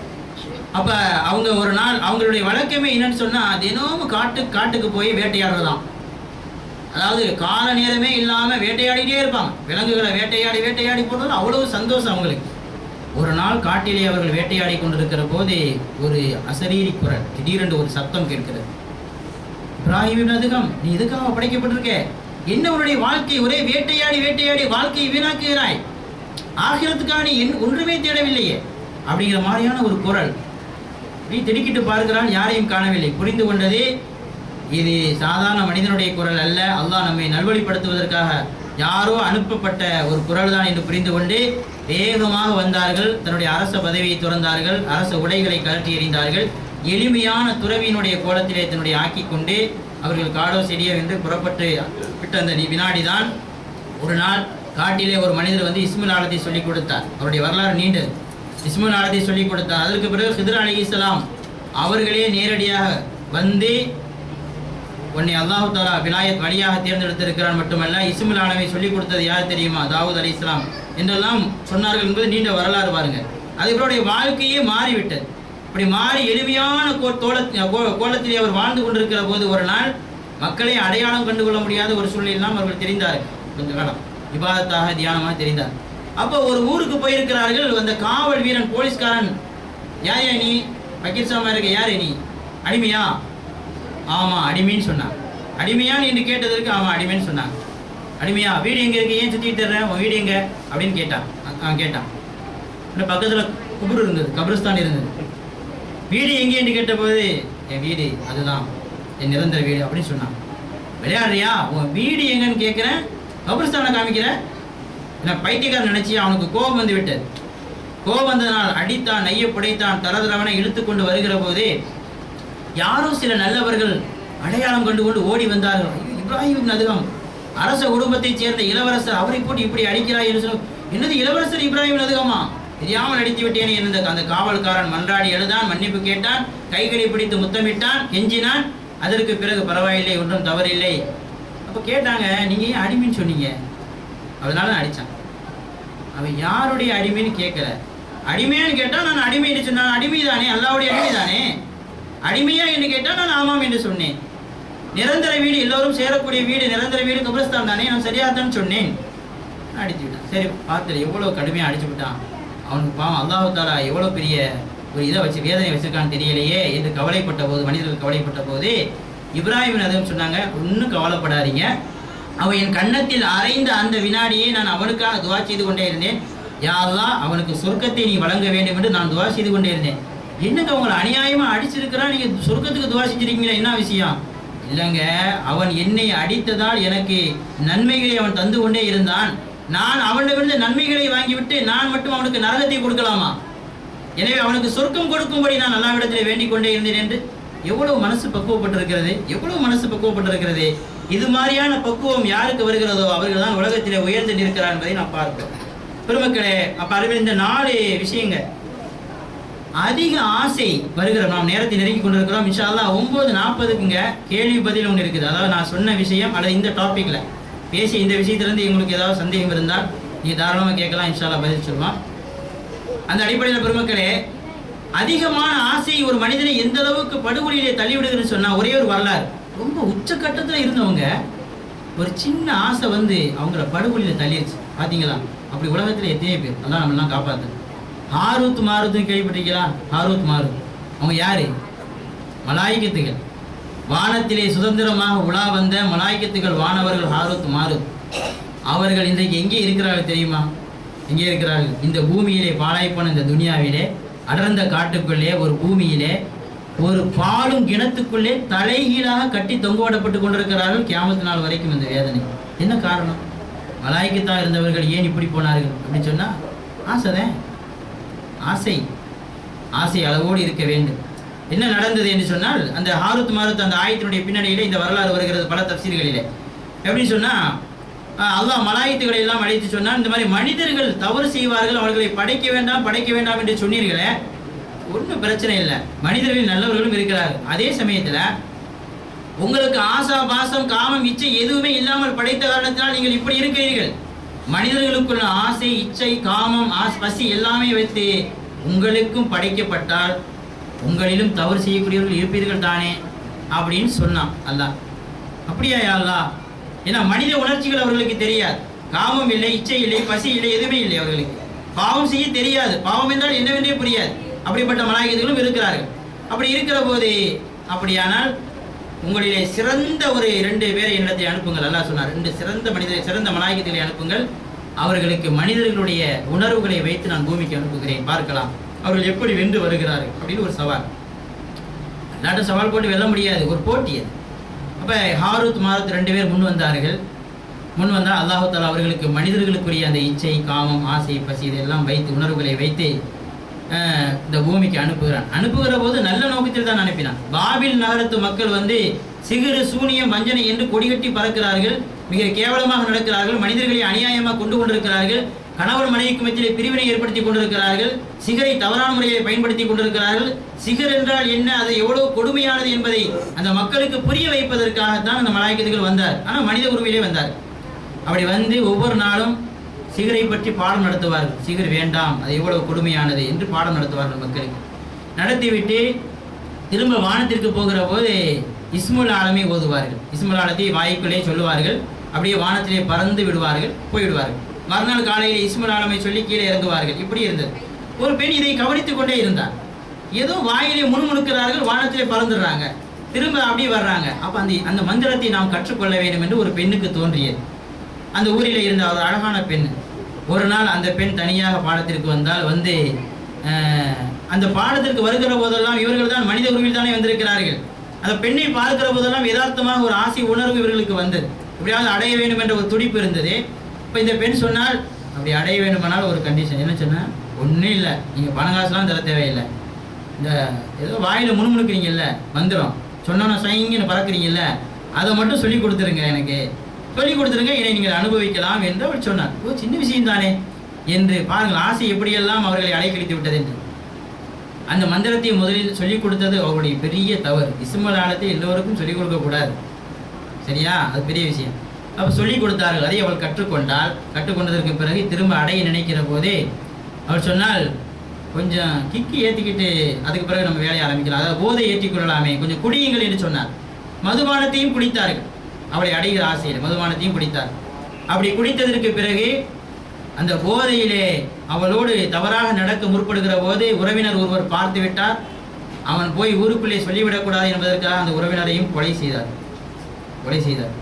அப்ப அவங்க ஒரு நாள் அவங்களுடைய வழக்கமே என்னன்னு சொன்னா தினமும் காட்டு காட்டுக்கு போய் வேட்டையாடுறதாம் அதாவது கால நேரமே இல்லாம வேட்டையாடிட்டே இருப்பாங்க விலங்குகளை வேட்டையாடி வேட்டையாடி போடுறது அவ்வளவு சந்தோஷம் அவங்களுக்கு ஒரு நாள் காட்டிலே அவர்கள் வேட்டையாடி கொண்டிருக்கிற போது ஒரு அசரீரி குரல் திடீரென்று ஒரு சத்தம் கேட்கிறது இப்ராஹிம் இப்னு அதுகம் நீ எதுக்காக படைக்கப்பட்டிருக்க என்ன உன்னுடைய வாழ்க்கை ஒரே வேட்டையாடி வேட்டையாடி வாழ்க்கையை வீணாக்குகிறாய் ஆகிரத்துக்காக நீ என் ஒன்றுமே தேடவில்லையே அப்படிங்கிற மாதிரியான ஒரு குரல் நீ திடுக்கிட்டு பார்க்கிறான் யாரையும் காணவில்லை புரிந்து கொண்டது இது சாதாரண மனிதனுடைய குரல் அல்ல அல்லாஹ் நம்மை நல்வழிப்படுத்துவதற்காக யாரோ அனுப்பப்பட்ட ஒரு குரல் தான் என்று புரிந்து கொண்டு வேகமாக வந்தார்கள் தன்னுடைய அரச பதவியை துறந்தார்கள் அரச உடைகளை கழற்றி எறிந்தார்கள் எளிமையான துறவியினுடைய கோலத்திலே தன்னுடைய ஆக்கிக் கொண்டு அவர்கள் காடோ செடியோ என்று புறப்பட்டு விட்ட அந்த நி- வினாடிதான் ஒரு நாள் காட்டிலே ஒரு மனிதர் வந்து இஸ்முல் ஆலத்தை சொல்லிக் கொடுத்தார் அவருடைய வரலாறு நீண்டது இஸ்முல் ஆலத்தை சொல்லிக் கொடுத்தார் அதற்கு பிறகு ஹிதர் அலி இஸ்லாம் அவர்களே நேரடியாக வந்து உன்னை அல்லாஹு தாலா விலாயத் வழியாக தேர்ந்தெடுத்திருக்கிறான் மட்டுமல்ல இஸ்முல் ஆலமை சொல்லிக் கொடுத்தது யார் தெரியுமா தாவூத் அலி இஸ்லாம் என்றெல்லாம் சொன்னார்கள் என்பது நீண்ட வரலாறு பாருங்க அது இவருடைய வாழ்க்கையே மாறிவிட்டது இப்படி மாறி எளிமையான கோ- தோள- கோ- கோலத்திலே அவர் வாழ்ந்து கொண்டிருக்கிற போது ஒரு நாள் மக்களை அடையாளம் கண்டுகொள்ள முடியாத ஒரு சூழ்நிலையெல்லாம் அவர்கள் தெரிந்தார் கொஞ்ச காலம் விவாதத்தாக தியானமாக தெரிந்தார் அப்போ ஒரு ஊருக்கு போயிருக்கிறார்கள் அந்த காவல் வீரன் போலீஸ்காரன் யார் யா நீ வக்கீல் சாமா இருக்க யாரு நீ அடிமையா ஆமா அடிமைன்னு சொன்னான் அடிமையான்னு என்று கேட்டதற்கு ஆமா அடிமைன்னு சொன்னாங்க அடிமையா வீடு எங்க இருக்கு ஏன் சுத்திட்டு தர்றேன் உன் வீடு எங்க அப்படின்னு கேட்டான் அ- அவன் கேட்டான் இந்த பக்கத்துல குபுர் இருந்தது கபிரஸ்தான் இருந்தது வீடு எங்கே என்று கேட்டபோது என் வீடு அதுதான் என் நிரந்தர வீடு அப்படின்னு சொன்னான் விளையாடுறியா உன் வீடு எங்கன்னு கேட்கிறேன் கபிரஸ்தானை காமிக்கிற என்ன பைத்தியக்காரன் நினைச்சு அவனுக்கு கோபம் வந்து விட்டது கோபம் வந்ததனால் அடித்தான் நைய புடைத்தான் தரதரவனை இழுத்து கொண்டு வருகிற போதே யாரோ சில நல்லவர்கள் அடையாளம் கண்டு கொண்டு ஓடி வந்தார்கள் ஐயோ, இப்ராஹிம் நதுகம் அரச குடும்பத்தைச் சேர்ந்த இளவரசர் அவரை போட்டு இப்படி அடிக்கிறாய் என்று சொல்ல என்னது இளவரசர் இப்ராஹிம் நதுகமா தெரியாமல் அடித்து விட்டேனே என்ற அந்த காவல்காரன் மன்றாடி எழுதான் மன்னிப்பு கேட்டான் கைகளை பிடித்து முத்தமிட்டான் கெஞ்சினான் அதற்கு பிறகு பரவாயில்லை ஒன்றும் தவறில்லை அப்ப கேட்டாங்க நீங்க ஏன் அடிமைன்னு சொன்னீங்க அதனால நான் அடிச்சான் அவன் யாருடைய அடிமைன்னு கேட்கல அடிமையான்னு கேட்டா நான் அடிமை என்று சொன்னான் அடிமை தானே அல்லாவுடைய அடிமை தானே அடிமையா என்று கேட்டா நான் ஆமாம் என்று சொன்னேன் நிரந்தர வீடு எல்லோரும் சேரக்கூடிய வீடு நிரந்தர வீடு கபிரஸ்தான் தானே நான் சரியா தான் சொன்னேன் அடிச்சு விட்டான் சரி பார்த்துல எவ்வளவு கடுமையா அடிச்சு விட்டான் அவனுக்கு பாவம் அல்லாஹு தாலா எவ்வளவு பெரிய ஒரு இதை வச்சு வேதனை வச்சிருக்கான்னு தெரியலையே என்று கவலைப்பட்ட போது மனிதர்கள் கவலைப்பட்ட போது இப்ராஹிம் நதம் சொன்னாங்க ஒன்றும் கவலைப்படாதீங்க அவன் என் கன்னத்தில் அரைந்த அந்த வினாடியே நான் அவனுக்காக துவா செய்து கொண்டே இருந்தேன் யா அல்லாஹ் அவனுக்கு சொர்க்கத்தை நீ வழங்க வேண்டும் என்று நான் துவா செய்து கொண்டே இருந்தேன் என்னங்க உங்களை அநியாயமா அடிச்சிருக்கிறான் நீங்க சொர்க்கத்துக்கு துவா செஞ்சிருக்கீங்களா என்ன விஷயம் இல்லைங்க அவன் என்னை அடித்ததால் எனக்கு நன்மைகளை அவன் தந்து கொண்டே இருந்தான் நான் அவனிடமிருந்து நன்மைகளை வாங்கிவிட்டு நான் மட்டும் அவனுக்கு நரகத்தை கொடுக்கலாமா எனவே அவனுக்கு சொர்க்கம் கொடுக்கும்படி நான் அல்லாவிடத்தில் வேண்டிக் கொண்டே இருந்தேன் என்று எவ்வளவு மனசு பக்குவப்பட்டிருக்கிறது எவ்வளவு மனசு பக்குவப்பட்டிருக்கிறது இது மாதிரியான பக்குவம் யாருக்கு வருகிறதோ அவர்கள் தான் உலகத்திலே உயர்ந்து நிற்கிறார் என்பதை நான் பார்க்கிறோம் பெருமக்களே அப்ப அறிவில் இந்த நாலு விஷயங்கள் அதிக ஆசை வருகிற நாம் நேரத்தை நெருங்கி கொண்டிருக்கிறோம் இன்ஷா அல்லாஹ் ஒன்பது நாற்பதுக்குங்க கேள்வி பதில் ஒன்று இருக்குது அதாவது நான் சொன்ன விஷயம் அல்லது இந்த டாபிக்ல பேசிய இந்த விஷயத்திலிருந்து உங்களுக்கு ஏதாவது சந்தேகம் இருந்தால் நீங்க தாராளமாக கேட்கலாம் இன்ஷா அல்லாஹ் பதில் சொல்லுவோம் அந்த அடிப்படையில் பெருமக்களே அதிகமான ஆசை ஒரு மனிதனை எந்த அளவுக்கு படுகொலியிலே தள்ளிவிடுதுன்னு சொன்னா ஒரே ஒரு வரலாறு ரொம்ப உச்சக்கட்டத்துல இருந்தவங்க ஒரு சின்ன ஆசை வந்து அவங்கள படுகொலியில தள்ளிருச்சு பாத்தீங்களா அப்படி உலகத்துல எத்தனை பேர் அதான் நம்மளாம் காப்பாத்து ஹாரூத் மாருத் கேள்விப்பட்டிருக்கீங்களா ஹாரூத் மாருத் அவங்க யாரு மலாய்க்கத்துகள் வானத்திலே சுதந்திரமாக உலா வந்த மலாய்க்கத்துகள் வானவர்கள் ஹாரூத் மாருத் அவர்கள் இன்றைக்கு எங்கே இருக்கிறார்கள் தெரியுமா எங்கே இருக்கிறார்கள் இந்த பூமியிலே பாழாய்ப்போன இந்த துனியாவிலே அடர்ந்த காட்டுக்குள்ளே ஒரு பூமியிலே ஒரு பாலும் கிணத்துக்குள்ளே தலைகீழாக கட்டி தொங்கவிடப்பட்டு கொண்டிருக்கிறார்கள் கியாமத்து நாள் வரைக்கும் இந்த வேதனை என்ன காரணம் மலாய்க்கத்தான் இருந்தவர்கள் ஏன் இப்படி போனார்கள் அப்படின்னு சொன்னா ஆசைதான் ஆசை ஆசை அளவோடு இருக்க வேண்டும் என்ன நடந்தது என்று சொன்னால் அந்த ஹாருத் மாருத் அந்த ஆயத்தினுடைய பின்னணியிலே இந்த வரலாறு வருகிறது பல தப்சீல்களிலே எப்படி சொன்னா ஆஹ், அல்லாஹ் மலாயத்துகளை எல்லாம் அழைத்து சொன்னால் இந்த மாதிரி மனிதர்கள் தவறு செய்வார்கள் அவர்களை படைக்க வேண்டாம் படைக்க வேண்டாம் என்று சொன்னீர்களே ஒன்றும் பிரச்சனை இல்லை மனிதர்கள் நல்லவர்களும் இருக்கிறார்கள் அதே சமயத்துல உங்களுக்கு ஆசா பாசம் காமம் இச்சை எதுவுமே இல்லாமல் படைத்த காரணத்தினால் நீங்கள் இப்படி இருக்கிறீர்கள் மனிதர்களுக்குள்ள ஆசை இச்சை காமம் ஆஸ் பசி எல்லாமே வைத்து உங்களுக்கும் படைக்கப்பட்டால் உங்களிலும் தவறு செய்யக்கூடியவர்கள் இருப்பீர்கள் தானே அப்படின்னு சொன்னான் அல்லாஹ் அப்படியா யா அல்லாஹ் ஏன்னா மனித உணர்ச்சிகள் அவர்களுக்கு தெரியாது காமம் இல்லை இச்சை இல்லை பசி இல்லை எதுவுமே இல்லை அவர்களுக்கு பாவம் செய்ய தெரியாது பாவம் என்றால் என்னவென்றே புரியாது அப்படிப்பட்ட மலாயகர்களும் இருக்கிறார்கள் அப்படி இருக்கிற போது அப்படியானால் உங்களிலே சிறந்த ஒரு இரண்டு பேரை என்னத்தை அனுப்புங்கள் அல்லாஹ் சொன்னார் ரெண்டு சிறந்த மனிதர் சிறந்த மலாயகத்தை அனுப்புங்கள் அவர்களுக்கு மனிதர்களுடைய உணர்வுகளை வைத்து நான் பூமிக்கு அனுப்புகிறேன் பார்க்கலாம் அவர்கள் எப்படி வென்று வருகிறார்கள் அப்படின்னு ஒரு சவால் அல்லாட்ட சவால் போட்டு வெல்ல முடியாது ஒரு போட்டி அது அப்போ ஹாரூத் மாரத் ரெண்டு பேர் முன் வந்தார்கள் முன் வந்தால் அல்லாஹு தாலா அவர்களுக்கு மனிதர்களுக்குரிய அந்த இச்சை காமம் ஆசை பசி இதெல்லாம் வைத்து உணர்வுகளை வைத்து அஹ், இந்த பூமிக்கு அனுப்புகிறான் அனுப்புகிற போது நல்ல நோக்கத்தில் தான் அனுப்பினான் பாபில் நகரத்து மக்கள் வந்து சிகிறு சூனியம் வஞ்சனை என்று கொடிகட்டி பறக்கிறார்கள் மிக கேவலமாக நடக்கிறார்கள் மனிதர்களை அநியாயமாக கொண்டு கொண்டிருக்கிறார்கள் கணவன் மனைவிக்கு மத்தியிலே பிரிவினை ஏற்படுத்தி கொண்டிருக்கிறார்கள் சிகரை தவறான முறையை பயன்படுத்தி கொண்டிருக்கிறார்கள் சிகர் என்றால் என்ன அது எவ்வளவு கொடுமையானது என்பதை அந்த மக்களுக்கு புரிய வைப்பதற்காகத்தான் அந்த மலாய்க்கத்துகள் வந்தார் ஆனால் மனித உருவிலே வந்தார் அப்படி வந்து ஒவ்வொரு நாளும் சிகரை பற்றி பாடம் நடத்துவார்கள் சிகர் வேண்டாம் அது எவ்வளவு கொடுமையானது என்று பாடம் நடத்துவார்கள் மக்களுக்கு நடத்திவிட்டு திரும்ப வானத்திற்கு போகிற போது இஸ்முல் ஆலமை ஓதுவார்கள் இஸ்முல் ஆலத்தை வாய்க்குள்ளே சொல்லுவார்கள் அப்படியே வானத்திலே பறந்து விடுவார்கள் போய்விடுவார்கள் மறுநாள் காலையில் இஸ்முல் ஆலமை சொல்லி கீழே இறங்குவார்கள் இப்படி இருந்தது ஒரு பெண் இதை கவனித்துக் கொண்டே இருந்தார் ஏதோ வாயிலே முணுமுணுக்கிறார்கள் வானத்திலே பறந்துடுறாங்க திரும்ப அப்படியே வர்றாங்க அப்ப அந்த அந்த மந்திரத்தை நாம் கற்றுக்கொள்ள வேண்டும் என்று ஒரு பெண்ணுக்கு தோன்றியது அந்த ஊரில் இருந்த ஒரு அழகான பெண் ஒரு நாள் அந்த பெண் தனியாக பாடத்திற்கு வந்தால் வந்து அஹ், அந்த பாடத்திற்கு வருகிற போதெல்லாம் இவர்கள் தான் மனித உருவில் தானே வந்திருக்கிறார்கள் அந்த பெண்ணை பார்க்கிற போதெல்லாம் யதார்த்தமாக ஒரு ஆசை உணர்வு இவர்களுக்கு வந்தது எப்படியாவது அடைய வேண்டும் என்ற ஒரு துடிப்பு இருந்தது இப்போ இந்த பெண் சொன்னால் அப்படி அடைய வேண்டுமானால் ஒரு கண்டிஷன் என்ன சொன்னா ஒன்றும் இல்லை நீங்கள் பணம் காசுலாம் தர தேவையில்லை இந்த ஏதோ வாயில் முணுமுணுக்கிறீங்கல்ல மந்திரம் சொன்னோன்னா சைங்கன்னு பறக்குறீங்கல்ல அதை மட்டும் சொல்லி கொடுத்துருங்க எனக்கு சொல்லி கொடுத்துருங்க என்னை நீங்கள் அனுபவிக்கலாம் என்று அவர் சொன்னார் ஓ சின்ன விஷயம் தானே என்று பாருங்கள் ஆசை எப்படியெல்லாம் அவர்களை அலைக்கழித்து விட்டது என்று அந்த மந்திரத்தை முதலில் சொல்லிக் கொடுத்தது அவருடைய பெரிய தவறு இஸ்மல் ஆலத்தை எல்லோருக்கும் சொல்லிக் கொடுக்க கூடாது சரியா அது பெரிய விஷயம் அப்ப சொல்லிக் கொடுத்தார்கள் அதை அவள் கற்றுக்கொண்டால் கற்றுக்கொண்டதற்கு பிறகு திரும்ப அடைய நினைக்கிற போதே அவள் சொன்னால் கொஞ்சம் கிக்கி ஏற்றிக்கிட்டு அதுக்கு பிறகு நம்ம வேலையை ஆரம்பிக்கலாம் அதாவது போதை ஏற்றிக் கொள்ளலாமே கொஞ்சம் குடியுங்கள் என்று சொன்னார் மதுபானத்தையும் குடித்தார்கள் அவளை அடைகிற ஆசையில் மதுபானத்தையும் குடித்தார் அப்படி குடித்ததற்கு பிறகு அந்த போதையிலே அவளோடு தவறாக நடக்க முற்படுகிற போது உறவினர் ஒருவர் பார்த்து விட்டார் அவன் போய் ஊருக்குள்ளே சொல்லிவிடக்கூடாது என்பதற்காக அந்த உறவினரையும் கொலை செய்தார் கொலை செய்தார்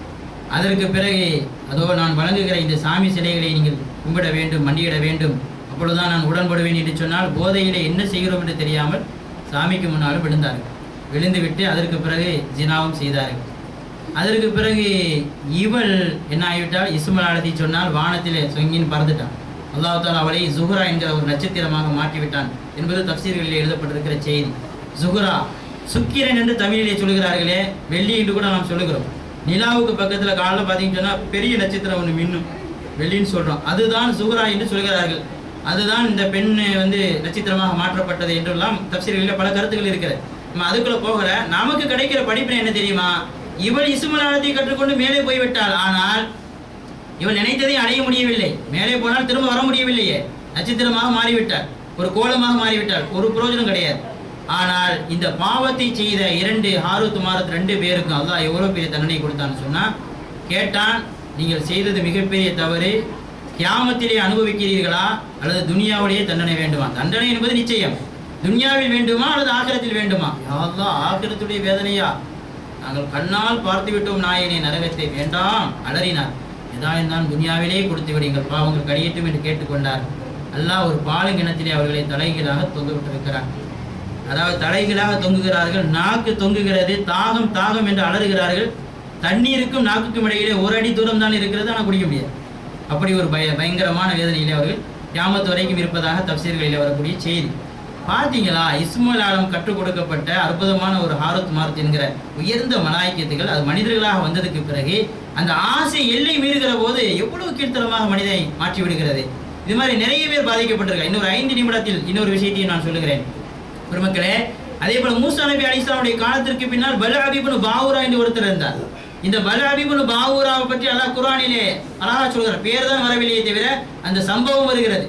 அதற்கு பிறகு அதோ நான் வழங்குகிற இந்த சாமி சிலைகளை நீங்கள் கும்பிட வேண்டும் மண்டியிட வேண்டும் அப்பொழுதுதான் நான் உடன்படுவேன் என்று சொன்னால் போதையிலே என்ன செய்கிறோம் என்று தெரியாமல் சாமிக்கு முன்னாலும் விழுந்தார்கள் விழுந்து விட்டு அதற்கு பிறகு ஜினாவும் செய்தார்கள் அதற்கு பிறகு இவள் என்ன ஆகிவிட்டால் இஸ்மலாலத்தை சொன்னால் வானத்திலே சொங்கின் பறந்துட்டான் அல்லாஹ் தாலா அவளை ஜுஹ்ரா என்கிற ஒரு நட்சத்திரமாக மாற்றிவிட்டான் என்பது தப்சீர்களில் எழுதப்பட்டிருக்கிற செய்தி ஜுஹ்ரா சுக்கிரன் என்று தமிழிலே சொல்கிறார்களே வெள்ளி என்று கூட நாம் சொல்லுகிறோம் நிலாவுக்கு பக்கத்துல காலைல பார்த்தீங்கன்னு சொன்னா பெரிய நட்சத்திரம் ஒன்று மின்னும் வெள்ளின்னு சொல்றோம் அதுதான் சுகுரா என்று சொல்கிறார்கள் அதுதான் இந்த பெண் வந்து நட்சத்திரமாக மாற்றப்பட்டது என்றெல்லாம் தப்சீர்களில் பல கருத்துக்கள் இருக்கிறது நம்ம அதுக்குள்ள போகல நமக்கு கிடைக்கிற படிப்பினை என்ன தெரியுமா இவள் இசுமலானத்தை கற்றுக்கொண்டு மேலே போய்விட்டாள் ஆனால் இவள் நினைத்ததை அடைய முடியவில்லை மேலே போனால் திரும்ப வர முடியவில்லையே நட்சத்திரமாக மாறிவிட்டாள் ஒரு கோலமாக மாறிவிட்டாள் ஒரு பிரயோஜனம் கிடையாது ஆனால் இந்த பாவத்தை செய்த இரண்டு ஹாரூத் மாரத் ரெண்டு பேருக்கும் அல்லாஹ் எவ்வளவு பெரிய தண்டனை கொடுத்தான்னு சொன்னா கேட்டான் நீங்கள் செய்தது மிகப்பெரிய தவறு கியாமத்திலே அனுபவிக்கிறீர்களா அல்லது துனியாவிலேயே தண்டனை வேண்டுமா தண்டனை என்பது நிச்சயம் துனியாவில் வேண்டுமா அல்லது ஆகிரத்தில் வேண்டுமா யா அல்லாஹ் ஆகிரத்துடைய வேதனையா நாங்கள் கண்ணால் பார்த்து விட்டோம் நாயனே நரகத்தை வேண்டாம் அலறினார் எதாயிருந்தான் துனியாவிலே கொடுத்து விடுங்கள் பாவங்கள் கடியட்டும் என்று கேட்டுக்கொண்டார் அல்லாஹ் ஒரு பாலுங்கிணத்திலே அவர்களை தலைகீழாக தொங்க விட்டிருக்கிறார் அதாவது தலைகீழாக தொங்குகிறார்கள் நாக்கு தொங்குகிறது தாகம் தாகம் என்று அலறுகிறார்கள் தண்ணீருக்கும் நாக்குக்கும் இடையிலே ஒரு அடி தூரம் தான் இருக்கிறது ஆனால் குடிக்க முடியாது அப்படி ஒரு பய பயங்கரமான வேதனையிலே அவர்கள் கியாமத்து வரைக்கும் இருப்பதாக தப்சீர்களில் வரக்கூடிய செய்தி பார்த்தீங்களா இஸ்மாயில் ஆலம் கற்றுக் கொடுக்கப்பட்ட அற்புதமான ஒரு ஹாரத் மார்த் என்கிற உயர்ந்த மலாய்க்கியத்துகள் அது மனிதர்களாக வந்ததுக்கு பிறகு அந்த ஆசை எல்லை மீறுகிற போது எவ்வளவு கீழ்த்தரமாக மனிதனை மாற்றி விடுகிறது இது மாதிரி நிறைய பேர் பாதிக்கப்பட்டிருக்காங்க இன்னொரு ஐந்து நிமிடத்தில் இன்னொரு விஷயத்தையும் நான் சொல்லுகிறேன் பெருமக்களே அதே போல மூசா நபி அலிஸ்லாமுடைய காலத்திற்கு பின்னால் பல அபிபுனு பாவூரா என்று ஒருத்தர் இருந்தார் இந்த பல அபிபுனு பாவூராவை பற்றி அல்லாஹ் குர்ஆனிலே அழகா சொல்கிறார் பேர் தான் வரவில்லையே தவிர அந்த சம்பவம் வருகிறது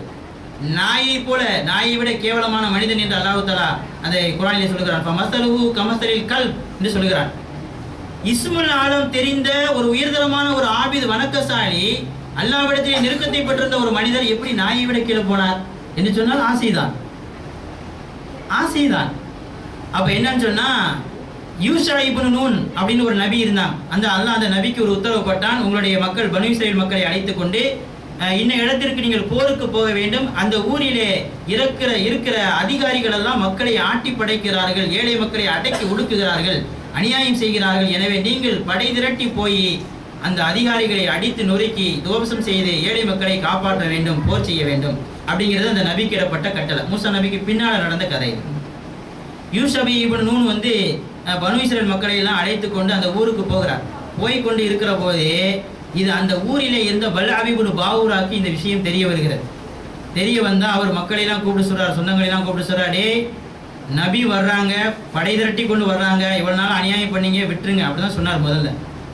நாயை போல நாயை விட கேவலமான மனிதன் என்று அல்லாஹ் தலா அதை குரானிலே சொல்கிறான் மஸ்தலுஹு கமஸ்தலில் கல் என்று சொல்கிறான் இஸ்முல் ஆலம் தெரிந்த ஒரு உயர்தரமான ஒரு ஆபிது வணக்கசாலி அல்லாவிடத்திலே நெருக்கத்தை பெற்றிருந்த ஒரு மனிதர் எப்படி நாயை விட கீழே போனார் என்று சொன்னால் ஆசைதான் ஆசைதான் அப்ப என்னன்னு சொன்னா யூஷா இப்னு நூன் அப்படின்னு ஒரு நபி இருந்தான் அந்த அல்லாஹ் அந்த நபிக்கு ஒரு உத்தரவு போட்டான் உங்களுடைய மக்கள் பனு இஸ்ரேல் மக்களை அழைத்துக் கொண்டு அஹ், இன்ன இடத்திற்கு நீங்கள் போருக்கு போக வேண்டும் அந்த ஊரிலே இருக்கிற இருக்கிற அதிகாரிகள் எல்லாம் மக்களை ஆட்டி படைக்கிறார்கள் ஏழை மக்களை அடக்கி ஒடுக்குகிறார்கள் அநியாயம் செய்கிறார்கள் எனவே நீங்கள் படை திரட்டி போய் அந்த அதிகாரிகளை அடித்து நொறுக்கி தோபசம் செய்து ஏழை மக்களை காப்பாற்ற வேண்டும் போர் செய்ய வேண்டும் அப்படிங்கிறது அந்த நபிக்கு இடப்பட்ட கட்டளை மூசா நபிக்கு பின்னால் நடந்த கதை இது யூஷபி இப்னு நூன் வந்து அஹ், பனு இஸ்ரேல் மக்களை எல்லாம் அழைத்து கொண்டு அந்த ஊருக்கு போகிறார் போய் கொண்டு இருக்கிற போதே இது அந்த ஊரிலே இருந்த பல்லாபிபுன் பாவூராக்கு இந்த விஷயம் தெரிய வருகிறது தெரிய வந்தா அவர் மக்களை எல்லாம் கூப்பிட்டு சொல்றார் சொந்தங்களை எல்லாம் கூப்பிட்டு சொல்றார் டேய் நபி வர்றாங்க படை திரட்டி கொண்டு வர்றாங்க இவ்வளவு நாள் அநியாயம் பண்ணீங்க விட்டுருங்க அப்படிதான் சொன்னார் முதல்ல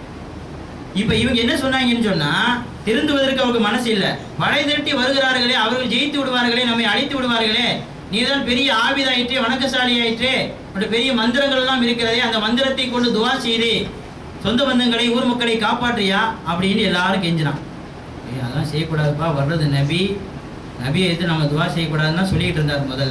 இப்ப இவங்க என்ன சொன்னாங்கன்னு சொன்னா திருந்துவதற்கு அவருக்கு மனசு இல்ல படை திரட்டி வருகிறார்களே அவர்கள் ஜெயித்து விடுவார்களே நம்மை அழித்து விடுவார்களே நீதான் பெரிய ஆவிதாயிற்றே வணக்கசாலி ஆயிற்றே உன்னுடைய பெரிய மந்திரங்கள் எல்லாம் இருக்கிறதே அந்த மந்திரத்தை கொண்டு துவா செய்து சொந்த பந்தங்களை ஊர் மக்களை காப்பாற்றியா அப்படின்னு எல்லாரும் கெஞ்சினான் ஏய் அதெல்லாம் செய்யக்கூடாதுப்பா வர்றது நபி நபியை எடுத்து நம்ம துவா செய்யக்கூடாதுன்னு தான் சொல்லிக்கிட்டு இருந்தார் முதல்ல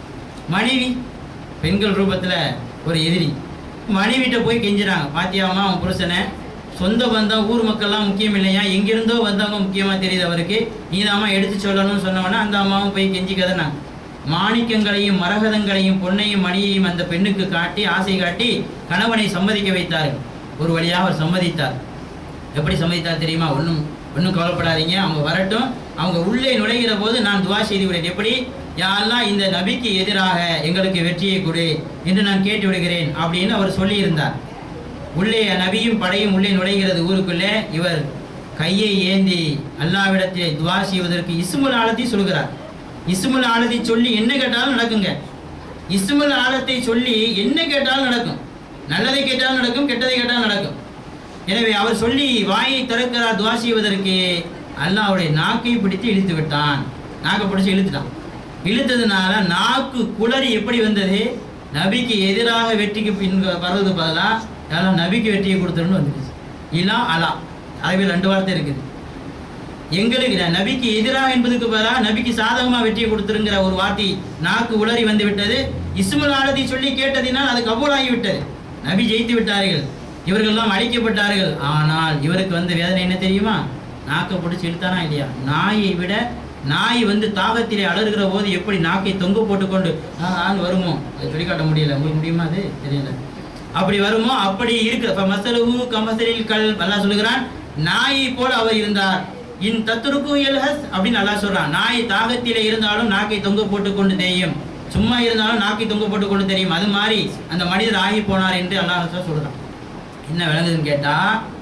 மனைவி பெண்கள் ரூபத்துல ஒரு எதிரி மனைவிட்ட போய் கெஞ்சுறாங்க பாத்தியாமா அவன் புருஷனை சொந்த பந்தம் ஊர் மக்கள்லாம் முக்கியம் இல்லையா எங்கிருந்தோ வந்தவங்க முக்கியமா தெரியுது அவருக்கு நீதாம்மா எடுத்து சொல்லணும்னு சொன்னவொன்னே அந்த அம்மாவும் போய் கெஞ்சி கதனாங்க மாணிக்கங்களையும் மரகதங்களையும் பொன்னையும் மணியையும் அந்த பெண்ணுக்கு காட்டி ஆசை காட்டி கணவனை சம்மதிக்க வைத்தார்கள் ஒரு வழியாக அவர் சம்மதித்தார் எப்படி சம்மதித்தார் தெரியுமா ஒன்றும் ஒன்றும் கவலைப்படாதீங்க அவங்க வரட்டும் அவங்க உள்ளே நுழைகிற போது நான் துவா செய்து விடுறேன் எப்படி யா அல்லாஹ் இந்த நபிக்கு எதிராக எங்களுக்கு வெற்றியை கொடு என்று நான் கேட்டு விடுகிறேன் அப்படின்னு அவர் சொல்லியிருந்தார் உள்ளே நபியும் படையும் உள்ளே நுழைகிறது ஊருக்குள்ளே இவர் கையை ஏந்தி அல்லாவிடத்திலே துவா செய்வதற்கு இஸ்முல் ஆலத்தை சொல்கிறார் இஸ்முல் ஆலத்தை சொல்லி என்ன கேட்டாலும் நடக்குங்க இஸ்முல் ஆலத்தை சொல்லி என்ன கேட்டாலும் நடக்கும் நல்லதை கேட்டாலும் நடக்கும் கெட்டதை கேட்டாலும் நடக்கும் எனவே அவர் சொல்லி வாயை திறக்கிறார் துவா செய்வதற்கு அல்லாஹ்வுடைய நாக்கை பிடித்து இழுத்து விட்டான் நாக்கை பிடிச்சு இழுத்துட்டான் இழுத்ததுனால நாக்கு குளறி எப்படி வந்தது நபிக்கு எதிராக வெற்றிக்கு பின் வர்றது பதிலா யாரும் நபிக்கு வெற்றியை கொடுத்துருன்னு வந்துருச்சு இலா அலா அரபில் ரெண்டு வார்த்தை இருக்குது எங்களுக்கு ந- நபிக்கு எதிராக என்பதுக்கு பதிலாக நபிக்கு சாதகமா வெற்றியை கொடுத்துருங்கிற ஒரு வார்த்தை நாக்கு உளறி வந்து விட்டது இஸ்முல் ஆலதி சொல்லி கேட்டதினால் அது கபூலாகி விட்டது நபி ஜெயித்து விட்டார்கள் இவர்கள்லாம் அழிக்கப்பட்டார்கள் ஆனால் இவருக்கு வந்து வேதனை என்ன தெரியுமா நாக்கை பிடிச்சி இழுத்தானா இல்லையா நாயை விட நாய் வந்து தாகத்திலே அலறுகிற போது எப்படி நாக்கை தொங்க போட்டுக்கொண்டு ஆ, ஆன்னு வருமோ அது சொல்லி காட்ட முடியல உங்களுக்கு முடியுமா அது தெரியல அப்படி வருமோ அப்படி இருக்கு இப்ப மசலுஹு கமசலில் கல் அல்லாஹ் சொல்லுகிறான் நாயை போல அவர் இருந்தார் இன் தத்துருக்கு எல்ஹஸ் அப்படின்னு அல்லாஹ் சொல்றான் நாய் தாகத்திலே இருந்தாலும் நாக்கை தொங்க போட்டு கொண்டு தெரியும் சும்மா இருந்தாலும் நாக்கை தொங்க போட்டு கொண்டு தெரியும் அது மாதிரி அந்த மனிதர் ஆகி போனார் என்று அல்லாஹ் சொல்றான் என்ன விளங்குதுன்னு கேட்டா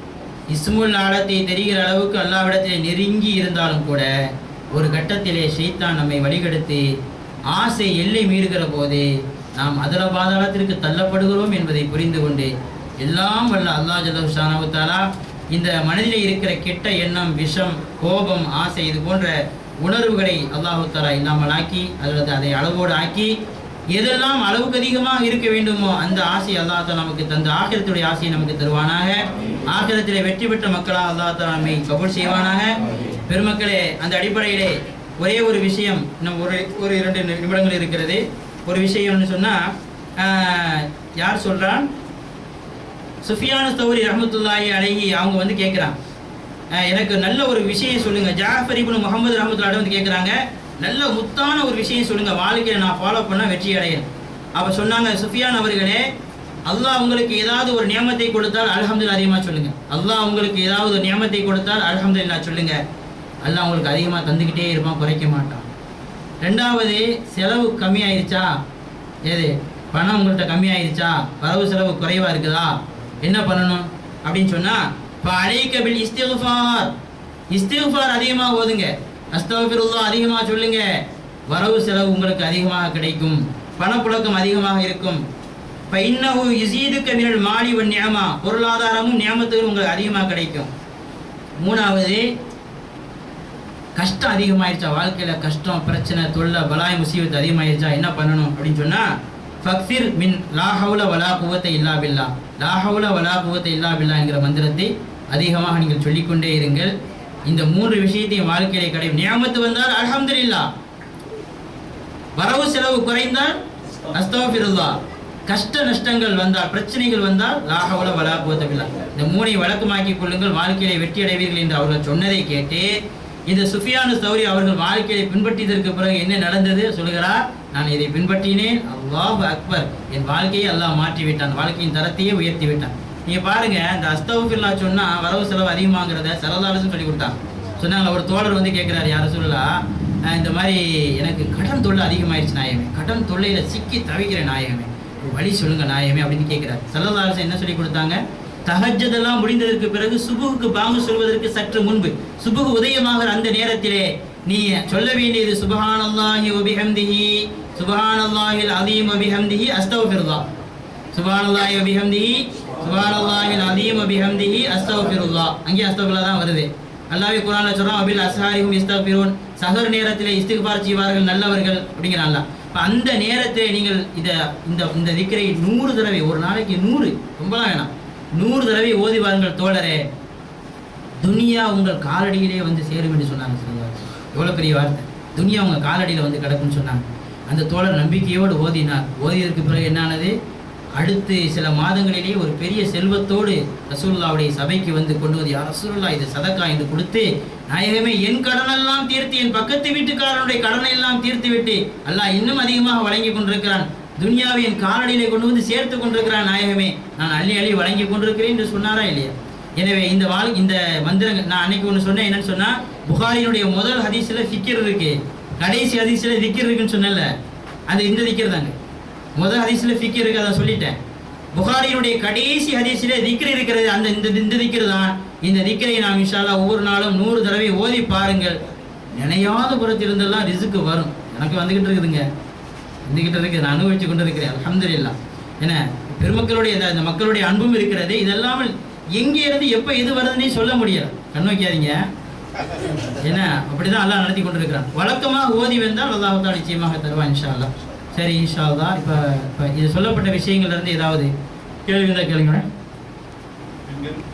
இஸ்முல் ஆழத்தை தெரிகிற அளவுக்கு அல்லாவிடத்திலே நெருங்கி இருந்தாலும் கூட ஒரு கட்டத்திலே ஷைத்தான் நம்மை வழிகெடுத்து ஆசை எல்லை மீறுகிற போது நாம் அதல பாதாளத்திற்கு தள்ளப்படுகிறோம் என்பதை புரிந்து கொண்டு எல்லாம் வல்ல அல்லாஹ் ஜல்லஷானு தாலா இந்த மனதிலே இருக்கிற கெட்ட எண்ணம் விஷம் கோபம் ஆசை இது போன்ற உணர்வுகளை அல்லாஹு தாலா இல்லாமல் ஆக்கி அல்லது அதை அளவோடு ஆக்கி எதெல்லாம் அளவுக்கு அதிகமாக இருக்க வேண்டுமோ அந்த ஆசை அல்லாஹ் தாலா நமக்கு தந்த ஆகிரத்துடைய ஆசையை நமக்கு தருவானாக ஆகிரத்திலே வெற்றி பெற்ற மக்களாக அல்லாஹ் தாலா நம்மை கபூல் செய்வானாக பெருமக்களே அந்த அடிப்படையிலே ஒரே ஒரு விஷயம் இன்னும் ஒரு ஒரு இரண்டு நிமிடங்கள் இருக்கிறது ஒரு விஷயம்னு சொன்னா ஆஹ், யார் சொல்றான் சுஃபியானு தௌரி ரஹமத்துல்லாஹி அலைஹி அவங்க வந்து கேட்குறாங்க எனக்கு நல்ல ஒரு விஷயம் சொல்லுங்க ஜாஃபர் இப்னு முகமது ரஹமத்துல்லாஹி வந்து கேட்குறாங்க நல்ல முத்தான ஒரு விஷயம் சொல்லுங்க வாழ்க்கையில நான் ஃபாலோ பண்ண வெற்றி அடையணும் அப்ப சொன்னாங்க சுஃபியான் அவர்களே அல்லாஹ் உங்களுக்கு ஏதாவது ஒரு நியமத்தை கொடுத்தால் அல்ஹம்துலில்லாஹ் அதிகமா சொல்லுங்க அல்லாஹ் உங்களுக்கு ஏதாவது ஒரு நியமத்தை கொடுத்தால் அல்ஹம்துலில்லாஹ் சொல்லுங்க அல்லாஹ் உங்களுக்கு அதிகமா தந்துக்கிட்டே இருப்பான் குறைக்க மாட்டான் ரெண்டாவது செலவு கம்மியாயிருச்சா ஏது பணம் உங்கள்கிட்ட கம்மியாயிருச்சா வரவு செலவு குறைவா இருக்குதா என்ன பண்ணணும் அப்படின்னு சொன்னா அழைக்க பில் இஸ்திஃபார் இஸ்திஃபார் அதிகமாக ஓதுங்க அஸ்தகஃபிருல்லாஹ் அதிகமாக சொல்லுங்க வரவு செலவு உங்களுக்கு அதிகமாக கிடைக்கும் பணப்புழக்கம் அதிகமாக இருக்கும் இப்போ இன்னஹு யுசீதுக்க மினல் மாலி வன் நியமா பொருளாதாரமும் நியமத்துக்கும் உங்களுக்கு அதிகமாக கிடைக்கும் மூணாவது கஷ்டம் அதிகமாயிருச்சா வாழ்க்கையில கஷ்டம் பிரச்சனை தொல்லை பலாய் முசீபத்து அதிகமாயிருச்சா என்ன பண்ணணும் அப்படின்னு சொன்னா ஃபக்சிர் மின் லாஹவுல வலா குவத்தை இல்லா பில்லா லாஹவுல வலா குவத்தை இல்லா பில்லா என்கிற மந்திரத்தை அதிகமாக நீங்கள் சொல்லிக்கொண்டே இருங்கள் இந்த மூன்று விஷயத்தையும் வாழ்க்கையிலே கடை நியமத்து வந்தால் அல்ஹம்துலில்லாஹ் வரவு செலவு குறைந்தால் அஸ்தோபிருல்லா கஷ்ட நஷ்டங்கள் வந்தால் பிரச்சனைகள் வந்தால் லாஹவுல வலா குவத்தை பில்லா இந்த மூனை வழக்கமாக்கிக் கொள்ளுங்கள் வாழ்க்கையிலே வெற்றி அடைவீர்கள் என்று அவர்கள் சொன்னதை கேட்டு இந்த சுஃபியானு சௌரி அவர்கள் வாழ்க்கையை பின்பற்றியதற்கு பிறகு என்ன நடந்தது சொல்கிறார் நான் இதை பின்பற்றினேன் அல்லாஹ் அக்பர் என் வாழ்க்கையை அல்லாஹ் மாற்றி விட்டான் வாழ்க்கையின் தரத்தையே உயர்த்தி விட்டான் நீங்க பாருங்க இந்த அஸ்தவுஃபில்லா சொன்னா வரவு செலவு அதிகமாங்கிறத செலதாலசும் சொல்லி கொடுத்தாங்க சொன்னாங்க ஒரு தோழர் வந்து கேட்கிறாரு யார சொல்லலாம் இந்த மாதிரி எனக்கு கடன் தொல்லை அதிகமாயிருச்சு நாயகமே கடன் தொல்லையில சிக்கி தவிக்கிறேன் நாயகமே வழி சொல்லுங்க நாயமே அப்படின்னு கேட்கிறார் சல்லல்லாஹு என்ன சொல்லி கொடுத்தாங்க தஹஜ்ஜதெல்லாம் முடிந்ததற்கு பிறகு சுபுகுக்கு பாங்கு சொல்வதற்கு சற்று முன்பு சுபுகு உதயமாகிற அந்த நேரத்திலே நீ சொல்ல வேண்டியது சுபஹானல்லாஹி வபிஹம்திஹி சுபஹானல்லாஹில் அதீம் வபிஹம்திஹி அஸ்தக்ஃபிருல்லாஹ் சுபஹானல்லாஹி வபிஹம்திஹி சுபஹானல்லாஹில் அதீம் வபிஹம்திஹி அஸ்தக்ஃபிருல்லாஹ் அங்கே அஸ்தக்ஃபிருல்லாஹ் தான் வருது அல்லாஹ்வே குர்ஆன்ல சொல்றான் அபில் அஸ்ஹாரிஹும் இஸ்தக்ஃபிரூன் சஹர் நேரத்திலே இஸ்திக்பார் செய்வார்கள் நல்லவர்கள் அப்படிங்கிறான் அல்லாஹ் அப்ப அந்த நேரத்திலே நீங்கள் இத இந்த இந்த திக்கரை நூறு தடவை ஒரு நாளைக்கு நூறு ரொம்பலாம் வேணாம் நூறு தடவை ஓதி வாருங்கள் தோழரே துனியா உங்கள் காலடியிலே வந்து சேரும் என்று சொன்னாங்க சொல்லுவாங்க எவ்வளோ பெரிய வார்த்தை துனியா உங்கள் காலடியில் வந்து கிடக்குன்னு சொன்னாங்க அந்த தோழர் நம்பிக்கையோடு ஓதினார் ஓதியதற்கு பிறகு என்னானது அடுத்து சில மாதங்களிலேயே ஒரு பெரிய செல்வத்தோடு ரசூலுல்லாவுடைய சபைக்கு வந்து கொண்டு வந்து யார் ரசூலுல்லா இது சதக்கா என்று கொடுத்து நாயகமே என் கடனெல்லாம் தீர்த்து என் பக்கத்து வீட்டுக்காரனுடைய கடனை எல்லாம் தீர்த்து விட்டு அல்லாஹ் இன்னும் அதிகமாக வழங்கி கொண்டிருக்கிறான் துனியாவை என் காலடியிலே கொண்டு வந்து சேர்த்து கொண்டிருக்கிறான் நாயகமே நான் அள்ளி அள்ளி வழங்கி கொண்டிருக்கிறேன் என்று சொன்னாரா இல்லையா எனவே இந்த வாழ் இந்த மந்திரங்கள் நான் அன்னைக்கு ஒன்று சொன்னேன் என்னன்னு சொன்னா புகாரினுடைய முதல் ஹதீஸ்ல ஃபிக்கிர் இருக்கு கடைசி ஹதீஸ்ல திக்கிர் இருக்குன்னு சொன்னேன்ல அது இந்த திக்கிர் தாங்க முதல் ஹதீஸ்ல ஃபிக்கிர் இருக்கு அதை சொல்லிட்டேன் புகாரினுடைய கடைசி ஹதீஸிலே திக்ர் இருக்கிறது அந்த இந்த இந்த திக்ர் தான் இந்த திக்கரை நாம் இன்ஷால்லா ஒவ்வொரு நாளும் நூறு தடவை ஓதி பாருங்கள் நினையாத புறத்திலிருந்தெல்லாம் ரிசுக்கு வரும் எனக்கு வந்துகிட்டு இருக்குதுங்க வந்துகிட்டு இருக்கு நான் அனுபவிச்சு கொண்டு இருக்கிறேன் அல்ஹம்துலில்லாஹ் என்ன பெருமக்களுடைய இந்த- இந்த மக்களுடைய அன்பும் இருக்கிறது இதெல்லாமல் எங்கே இருந்து எப்போ எது வருதுன்னே சொல்ல முடியாது கண் வைக்காதீங்க என்ன அப்படிதான் அல்லாஹ் நடத்தி கொண்டிருக்கிறான் வழக்கமாக ஓதி வந்தால் அல்லாஹ் தான் நிச்சயமாக தருவான் இன்ஷா அல்லாஹ் சரி இன்ஷா அல்லாஹ் இப்போ இப்போ இது சொல்லப்பட்ட விஷயங்கள்ல இருந்து ஏதாவது கேள்வி இருந்தால் கேளுங்களேன் பெண்கள்